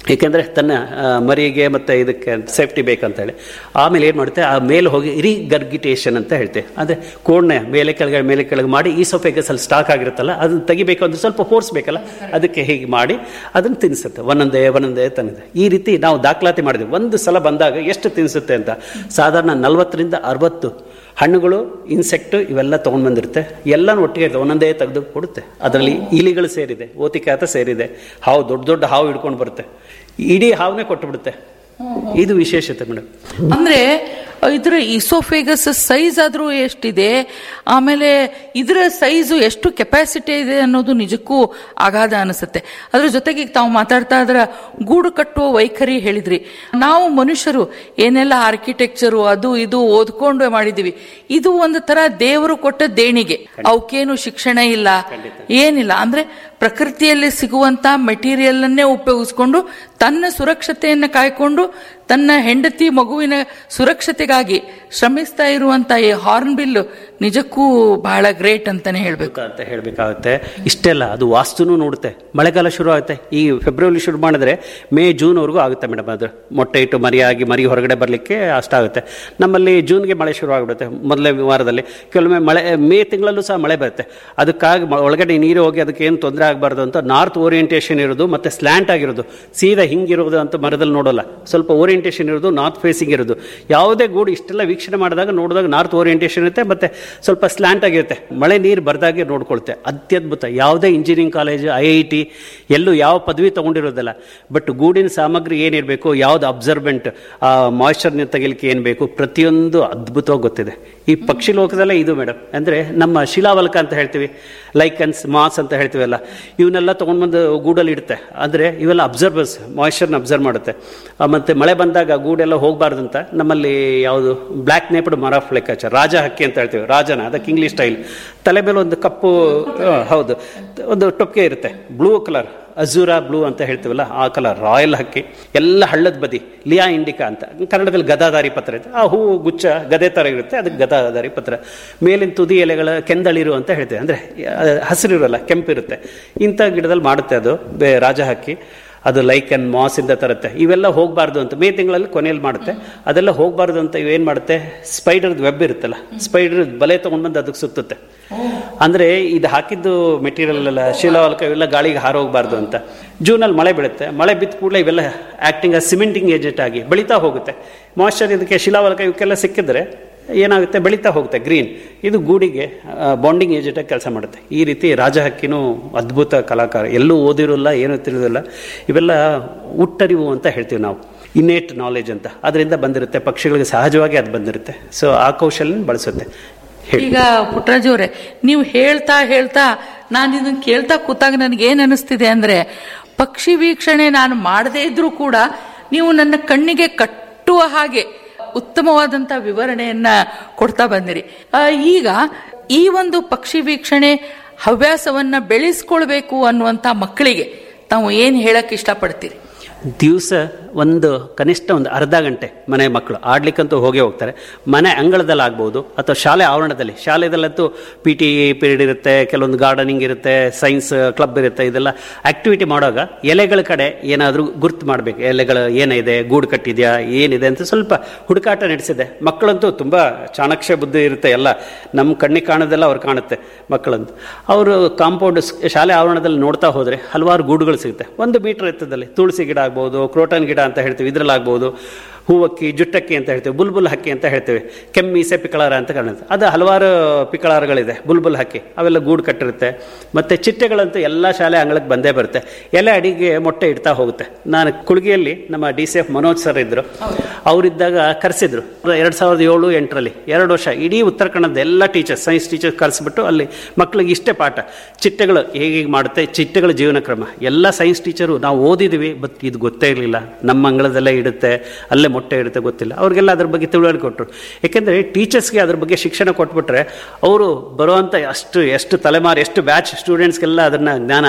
ಏಕೆಂದರೆ ತನ್ನ ಆ, ಮರಿಗೆ ಮತ್ತು ಇದಕ್ಕೆ ಸೇಫ್ಟಿ ಬೇಕಂತೇಳಿ ಆಮೇಲೆ ಏನು ಮಾಡುತ್ತೆ ಆ ಮೇಲೆ ಹೋಗಿ ರೀಗರ್ಗಿಟೇಷನ್ ಅಂತ ಹೇಳ್ತೇವೆ ಅಂದರೆ ಕೋಡ್ನ ಮೇಲೆ ಕೆಳಗೆ ಮೇಲೆ ಕೆಳಗೆ ಮಾಡಿ ಈ ಸೊಫೆಗಸಲ್ಲಿ ಸ್ಟಾಕ್ ಆಗಿರುತ್ತಲ್ಲ ಅದನ್ನು ತೆಗಿಬೇಕು ಅಂದ್ರೆ ಸ್ವಲ್ಪ ಫೋರ್ಸ್ ಬೇಕಲ್ಲ ಅದಕ್ಕೆ ಹೀಗೆ ಮಾಡಿ ಅದನ್ನು ತಿನ್ನಿಸುತ್ತೆ ಒಂದೊಂದೇ ಒಂದೊಂದೇ ತಂದಿದೆ ಈ ರೀತಿ ನಾವು ದಾಖಲಾತಿ ಮಾಡಿದ್ವಿ ಒಂದು ಸಲ ಬಂದಾಗ ಎಷ್ಟು ತಿನ್ನಿಸುತ್ತೆ ಅಂತ ಸಾಧಾರಣ ನಲವತ್ತರಿಂದ ಅರವತ್ತು ಹಣ್ಣುಗಳು ಇನ್ಸೆಕ್ಟ್ ಇವೆಲ್ಲ ತೊಗೊಂಡು ಬಂದಿರುತ್ತೆ ಎಲ್ಲನೂ ಒಟ್ಟಿಗೆ ಇರ್ತವೆ ಒಂದೊಂದೇ ತೆಗೆದು ಕೊಡುತ್ತೆ ಅದರಲ್ಲಿ ಇಲಿಗಳು ಸೇರಿದೆ ಓತಿಕಾತ ಸೇರಿದೆ ಹಾವು ದೊಡ್ಡ ದೊಡ್ಡ ಹಾವು ಹಿಡ್ಕೊಂಡು ಬರುತ್ತೆ ಇಡೀ ಹಾವನ್ನೇ ಕೊಟ್ಟು ಬಿಡುತ್ತೆ ಇದು ವಿಶೇಷತೆ ಮೇಡಮ್ ಅಂದ್ರೆ ಇದ್ರ ಇಸೋಫೇಗಸ್ ಸೈಜ್ ಆದ್ರೂ ಎಷ್ಟಿದೆ ಆಮೇಲೆ ಇದರ ಸೈಜು ಎಷ್ಟು ಕೆಪಾಸಿಟಿ ಇದೆ ಅನ್ನೋದು ನಿಜಕ್ಕೂ ಅಗಾಧ ಅನಿಸುತ್ತೆ ಅದ್ರ ಜೊತೆಗೆ ಈಗ ತಾವು ಮಾತಾಡ್ತಾ ಇದ್ರ ಗೂಡು ಕಟ್ಟುವ ವೈಖರಿ ಹೇಳಿದ್ರಿ ನಾವು ಮನುಷ್ಯರು ಏನೆಲ್ಲ ಆರ್ಕಿಟೆಕ್ಚರು ಅದು ಇದು ಓದ್ಕೊಂಡು ಮಾಡಿದೀವಿ ಇದು ಒಂದು ತರ ದೇವರು ಕೊಟ್ಟ ದೇಣಿಗೆ ಅವಕ್ಕೇನು ಶಿಕ್ಷಣ ಇಲ್ಲ ಏನಿಲ್ಲ ಅಂದ್ರೆ ಪ್ರಕೃತಿಯಲ್ಲಿ ಸಿಗುವಂತ ಮೆಟೀರಿಯಲ್ ಅನ್ನೇ ಉಪಯೋಗಿಸ್ಕೊಂಡು ತನ್ನ ಸುರಕ್ಷತೆಯನ್ನು ಕಾಯ್ಕೊಂಡು ತನ್ನ ಹೆಂಡತಿ ಮಗುವಿನ ಸುರಕ್ಷತೆಗಾಗಿ ಶ್ರಮಿಸ್ತಾ ಇರುವಂತ ಈ ಹಾರ್ನ್ ಬಿಲ್ ನಿಜಕ್ಕೂ ಬಹಳ ಗ್ರೇಟ್ ಅಂತಾನೆ ಹೇಳ್ಬೇಕು ಅಂತ ಹೇಳಬೇಕಾಗುತ್ತೆ ಇಷ್ಟೆಲ್ಲ ಅದು ವಾಸ್ತುನೂ ನೋಡುತ್ತೆ ಮಳೆಗಾಲ ಶುರು ಆಗುತ್ತೆ ಈ ಫೆಬ್ರವರಿ ಶುರು ಮಾಡಿದ್ರೆ ಮೇ ಜೂನ್ವರೆಗೂ ಆಗುತ್ತೆ ಮೇಡಮ್ ಅದು ಮೊಟ್ಟೆ ಇಟ್ಟು ಮರಿಯಾಗಿ ಮರಿ ಹೊರಗಡೆ ಬರಲಿಕ್ಕೆ ಅಷ್ಟಾಗುತ್ತೆ ನಮ್ಮಲ್ಲಿ ಜೂನ್ಗೆ ಮಳೆ ಶುರು ಆಗಿಬಿಡುತ್ತೆ ಮೊದಲೇ ವಾರದಲ್ಲಿ ಕೆಲವೊಮ್ಮೆ ಮಳೆ ಮೇ ತಿಂಗಳಲ್ಲೂ ಸಹ ಮಳೆ ಬರುತ್ತೆ ಅದಕ್ಕಾಗಿ ಮ- ಒಳಗಡೆ ನೀರು ಹೋಗಿ ಅದಕ್ಕೆ ಏನು ತೊಂದರೆ ಆಗಬಾರ್ದು ಅಂತ ನಾರ್ತ್ ಓರಿಯೆಂಟೇಷನ್ ಇರೋದು ಮತ್ತು ಸ್ಲ್ಯಾಂಟ್ ಆಗಿರೋದು ಸೀದಾ ಹಿಂಗಿರೋದು ಅಂತ ಮರದಲ್ಲಿ ನೋಡೋಲ್ಲ ಸ್ವಲ್ಪ ಓರಿಯೆಂಟೇಷನ್ ಇರೋದು ನಾರ್ತ್ ಫೇಸಿಂಗ್ ಇರೋದು ಯಾವುದೇ ಗೂಡು ಇಷ್ಟೆಲ್ಲ ವೀಕ್ಷಣೆ ಮಾಡಿದಾಗ ನೋಡಿದಾಗ ನಾರ್ತ್ ಓರಿಯೆಂಟೇಷನ್ ಇರುತ್ತೆ ಮತ್ತು ಸ್ವಲ್ಪ ಸ್ಲ್ಯಾಂಟ್ ಆಗಿರುತ್ತೆ ಮಳೆ ನೀರು ಬರ್ದಾಗೆ ನೋಡ್ಕೊಳುತ್ತೆ ಅತ್ಯದ್ಭುತ ಯಾವುದೇ engineering college I I T ಎಲ್ಲೂ ಯಾವ ಪದವಿ ತೊಗೊಂಡಿರೋದಿಲ್ಲ ಬಟ್ ಗೂಡಿನ ಸಾಮಗ್ರಿ ಏನಿರಬೇಕು ಯಾವ್ದು ಅಬ್ಸರ್ಬೆಂಟ್ ಮಾಯ್ಶ್ಚರ್ನ ತೆಗಿಲಿಕ್ಕೆ ಏನು ಬೇಕು ಪ್ರತಿಯೊಂದು ಅದ್ಭುತವಾಗಿ ಗೊತ್ತಿದೆ ಈ ಪಕ್ಷಿ ಲೋಕದಲ್ಲೇ ಇದು ಮೇಡಮ್ ಅಂದರೆ ನಮ್ಮ ಶಿಲಾವಲಕ ಅಂತ ಹೇಳ್ತೀವಿ ಲೈಕನ್ಸ್ ಮಾಸ್ ಅಂತ ಹೇಳ್ತೀವಲ್ಲ ಇವನ್ನೆಲ್ಲ ತೊಗೊಂಡ್ಬಂದು ಗೂಡಲ್ಲಿ ಇಡುತ್ತೆ ಅಂದರೆ ಇವೆಲ್ಲ ಅಬ್ಸರ್ವರ್ಸ್ ಮಾಯ್ಶ್ಚರ್ನ ಅಬ್ಸರ್ವ್ ಮಾಡುತ್ತೆ ಆ, ಮತ್ತೆ ಮಳೆ ಬಂದಾಗ ಗೂಡೆಲ್ಲ ಹೋಗಬಾರ್ದು ಅಂತ ನಮ್ಮಲ್ಲಿ ಯಾವುದು ಬ್ಲ್ಯಾಕ್ ನೇಪಡ್ ಮರ ಲೆಕ್ಕಾಚಾರ ರಾಜ ಹಕ್ಕಿ ಅಂತ ಹೇಳ್ತೀವಿ ರಾಜನ ಅದಕ್ಕೆ ಇಂಗ್ಲೀಷ್ ಸ್ಟೈಲ್ ತಲೆ ಮೇಲೆ ಒಂದು ಕಪ್ಪು ಆ, ಹೌದು ಒಂದು ಟೊಪ್ಗೆ ಇರುತ್ತೆ ಬ್ಲೂ ಕಲರ್ ಅಜೂರಾ ಬ್ಲೂ ಅಂತ ಹೇಳ್ತೀವಲ್ಲ ಆ ಕಲರ್ ರಾಯಲ್ ಹಕ್ಕಿ ಎಲ್ಲ ಹಳ್ಳದ ಬದಿ ಲಿಯಾ ಇಂಡಿಕಾ ಅಂತ ಕನ್ನಡದಲ್ಲಿ ಗದಾದಾರಿ ಪತ್ರ ಇದೆ ಆ ಹೂವು ಗುಚ್ಚ ಗದೆ ಥರ ಇರುತ್ತೆ ಅದಕ್ಕೆ ಗದಾದಾರಿ ಪತ್ರ ಮೇಲಿನ ತುದಿ ಎಲೆಗಳ ಕೆಂದಳಿರು ಅಂತ ಹೇಳ್ತೇವೆ ಅಂದರೆ ಹಸಿರಿರಲ್ಲ ಕೆಂಪಿರುತ್ತೆ ಇಂಥ ಗಿಡದಲ್ಲಿ ಮಾಡುತ್ತೆ ಅದು ಬೇ ರಾಜ ಹಕ್ಕಿ ಅದು ಲೈಕ್ ಅಂಡ್ ಮಾಸ್ ಇಂದ ತರುತ್ತೆ ಇವೆಲ್ಲ ಹೋಗಬಾರ್ದು ಅಂತ ಮೇ ತಿಂಗಳಲ್ಲಿ ಕೊನೆಯಲ್ಲಿ ಮಾಡುತ್ತೆ ಅದೆಲ್ಲ ಹೋಗಬಾರ್ದು ಅಂತ ಇವೇನು ಮಾಡುತ್ತೆ ಸ್ಪೈಡರ್ದು ವೆಬ್ ಇರುತ್ತಲ್ಲ ಸ್ಪೈಡರ್ ಬಲೆ ತೊಗೊಂಡು ಬಂದು ಅದಕ್ಕೆ ಸುತ್ತುತ್ತೆ ಅಂದರೆ ಇದು ಹಾಕಿದ್ದು ಮೆಟೀರಿಯಲ್ ಎಲ್ಲ ಶಿಲಾವಲ್ಕ ಇವೆಲ್ಲ ಗಾಳಿಗೆ ಹಾರೋಗಬಾರ್ದು ಅಂತ ಜೂನಲ್ಲಿ ಮಳೆ ಬೀಳುತ್ತೆ ಮಳೆ ಬಿದ್ದ ಕೂಡಲೇ ಇವೆಲ್ಲ ಆ್ಯಕ್ಟಿಂಗ್ ಸಿಮೆಂಟಿಂಗ್ ಏಜೆಂಟ್ ಆಗಿ ಬೆಳೀತಾ ಹೋಗುತ್ತೆ ಮಾಯ್ಶ್ಚರ್ ಇದಕ್ಕೆ ಶಿಲಾವಲ್ಕ ಇವಕ್ಕೆಲ್ಲ ಸಿಕ್ಕಿದ್ರೆ ಏನಾಗುತ್ತೆ ಬೆಳೀತಾ ಹೋಗುತ್ತೆ ಗ್ರೀನ್ ಇದು ಗೂಡಿಗೆ ಬಾಂಡಿಂಗ್ ಏಜೆಂಟಾಗಿ ಕೆಲಸ ಮಾಡುತ್ತೆ ಈ ರೀತಿ ರಾಜ ಹಕ್ಕಿನೂ ಅದ್ಭುತ ಕಲಾಕಾರ ಎಲ್ಲೂ ಓದಿರೋಲ್ಲ ಏನೂ ತಿಳಿದಿಲ್ಲ ಇವೆಲ್ಲ ಹುಟ್ಟರಿವು ಅಂತ ಹೇಳ್ತೀವಿ ನಾವು ಇನ್ನೇಟ್ ನಾಲೆಜ್ ಅಂತ ಅದರಿಂದ ಬಂದಿರುತ್ತೆ ಪಕ್ಷಿಗಳಿಗೆ ಸಹಜವಾಗಿ ಅದು ಬಂದಿರುತ್ತೆ ಸೊ ಆ ಕೌಶಲ್ಯ ಬಳಸುತ್ತೆ ಹೇಳಿ ಈಗ ಪುಟ್ಟರಾಜ್ ಅವರೇ ನೀವು ಹೇಳ್ತಾ ಹೇಳ್ತಾ ನಾನು ಇದನ್ನ ಕೇಳ್ತಾ ಕೂತಾಗ ನನಗೆ ಏನ್ ಅನಿಸ್ತಿದೆ ಅಂದ್ರೆ ಪಕ್ಷಿ ವೀಕ್ಷಣೆ ನಾನು ಮಾಡದೇ ಇದ್ರೂ ಕೂಡ ನೀವು ನನ್ನ ಕಣ್ಣಿಗೆ ಕಟ್ಟುವ ಹಾಗೆ ಉತ್ತಮವಾದಂತ ವಿವರಣೆಯನ್ನ ಕೊಡ್ತಾ ಬಂದಿರಿ ಆ, ಈಗ ಈ ಒಂದು ಪಕ್ಷಿ ವೀಕ್ಷಣೆ ಹವ್ಯಾಸವನ್ನ ಬೆಳೆಸ್ಕೊಳ್ಬೇಕು ಅನ್ನುವಂತ ಮಕ್ಕಳಿಗೆ ತಾವು ಏನ್ ಹೇಳಕ್ ಇಷ್ಟಪಡ್ತೀರಿ ದಿವಸ ಒಂದು ಕನಿಷ್ಠ ಒಂದು ಅರ್ಧ ಗಂಟೆ ಮನೆ ಮಕ್ಕಳು ಆಡ್ಲಿಕ್ಕಂತೂ ಹೋಗೇ ಹೋಗ್ತಾರೆ ಮನೆ ಅಂಗಳದಲ್ಲಿ ಆಗ್ಬೋದು ಅಥವಾ ಶಾಲೆ ಆವರಣದಲ್ಲಿ ಶಾಲೆದಲ್ಲಂತೂ ಪಿ ಟಿ ಪೀರಿಯಡ್ ಇರುತ್ತೆ ಕೆಲವೊಂದು ಗಾರ್ಡನಿಂಗ್ ಇರುತ್ತೆ ಸೈನ್ಸ್ ಕ್ಲಬ್ ಇರುತ್ತೆ ಇದೆಲ್ಲ ಆಕ್ಟಿವಿಟಿ ಮಾಡುವಾಗ ಎಲೆಗಳ ಕಡೆ ಏನಾದರೂ ಗುರ್ತು ಮಾಡಬೇಕು ಎಲೆಗಳು ಏನಿದೆ ಗೂಡು ಕಟ್ಟಿದೆಯಾ ಏನಿದೆ ಅಂತ ಸ್ವಲ್ಪ ಹುಡುಕಾಟ ನಡೆಸಿದೆ ಮಕ್ಕಳಂತೂ ತುಂಬ ಚಾಣಕ್ಷ ಬುದ್ಧಿ ಇರುತ್ತೆ ಎಲ್ಲ ನಮ್ಮ ಕಣ್ಣಿಗೆ ಕಾಣೋದೆಲ್ಲ ಅವ್ರು ಕಾಣುತ್ತೆ ಮಕ್ಕಳಂತೂ ಅವರು ಕಾಂಪೌಂಡ್ ಶಾಲೆ ಆವರಣದಲ್ಲಿ ನೋಡ್ತಾ ಹೋದರೆ ಹಲವಾರು ಗೂಡುಗಳು ಸಿಗುತ್ತೆ ಒಂದು ಮೀಟರ್ ಎತ್ತದಲ್ಲಿ ತುಳಸಿ ಗಿಡ ಆಗ್ಬೋದು ಕ್ರೋಟನ್ ಗಿಡ ಅಂತ ಹೇಳ್ತೀವಿ ಇದ್ರಲ್ಲಾಗ್ಬೋದು ಹೂವಕ್ಕಿ ಜುಟ್ಟಕ್ಕಿ ಅಂತ ಹೇಳ್ತೀವಿ ಬುಲ್ಬುಲ್ ಹಕ್ಕಿ ಅಂತ ಹೇಳ್ತೀವಿ ಕೆಮ್ಮೀಸೆ ಪಿಕಳಾರ ಅಂತ ಕಾಣುತ್ತೆ ಅದು ಹಲವಾರು ಪಿಕಳಾರಗಳಿದೆ ಬುಲ್ಬುಲ್ ಹಕ್ಕಿ ಅವೆಲ್ಲ ಗೂಡು ಕಟ್ಟಿರುತ್ತೆ ಮತ್ತು ಚಿಟ್ಟೆಗಳಂತೂ ಎಲ್ಲ ಶಾಲೆ ಅಂಗಳಕ್ಕೆ ಬಂದೇ ಬರುತ್ತೆ ಎಲೆ ಅಡಿಗೆ ಮೊಟ್ಟೆ ಇಡ್ತಾ ಹೋಗುತ್ತೆ ನಾನು ಕುಳ್ಗಿಯಲ್ಲಿ ನಮ್ಮ D C F Manoj sir ಇದ್ದರು ಅವರಿದ್ದಾಗ ಕರೆಸಿದ್ರು ಎರಡು ಸಾವಿರದ ಏಳು ಎಂಟರಲ್ಲಿ ಎರಡು ವರ್ಷ ಇಡೀ ಉತ್ತರ ಕನ್ನಡದ ಎಲ್ಲ ಟೀಚರ್ಸ್ ಸೈನ್ಸ್ ಟೀಚರ್ಸ್ ಕರೆಸಿಬಿಟ್ಟು ಅಲ್ಲಿ ಮಕ್ಕಳಿಗೆ ಇಷ್ಟೇ ಪಾಠ ಚಿಟ್ಟೆಗಳು ಹೇಗೆ ಹೇಗೆ ಮಾಡುತ್ತೆ ಚಿಟ್ಟೆಗಳ ಜೀವನ ಕ್ರಮ ಎಲ್ಲ ಸೈನ್ಸ್ ಟೀಚರು ನಾವು ಓದಿದ್ದೀವಿ ಬಟ್ ಇದು ಗೊತ್ತೇ ಇರಲಿಲ್ಲ ನಮ್ಮ ಅಂಗಳದಲ್ಲೇ ಇಡುತ್ತೆ ಅಲ್ಲೇ ಮೊಟ್ಟೆ ಇಡುತ್ತೆ ಗೊತ್ತಿಲ್ಲ ಅವ್ರಿಗೆಲ್ಲ ಅದ್ರ ಬಗ್ಗೆ ತಿಳುವಳಿಕೆ ಕೊಟ್ಟರು ಯಾಕೆಂದರೆ ಟೀಚರ್ಸ್ಗೆ ಅದ್ರ ಬಗ್ಗೆ ಶಿಕ್ಷಣ ಕೊಟ್ಬಿಟ್ರೆ ಅವರು ಬರುವಂಥ ಅಷ್ಟು ಎಷ್ಟು ತಲೆಮಾರು ಎಷ್ಟು ಬ್ಯಾಚ್ ಸ್ಟೂಡೆಂಟ್ಸ್ಗೆಲ್ಲ ಅದನ್ನು ಜ್ಞಾನ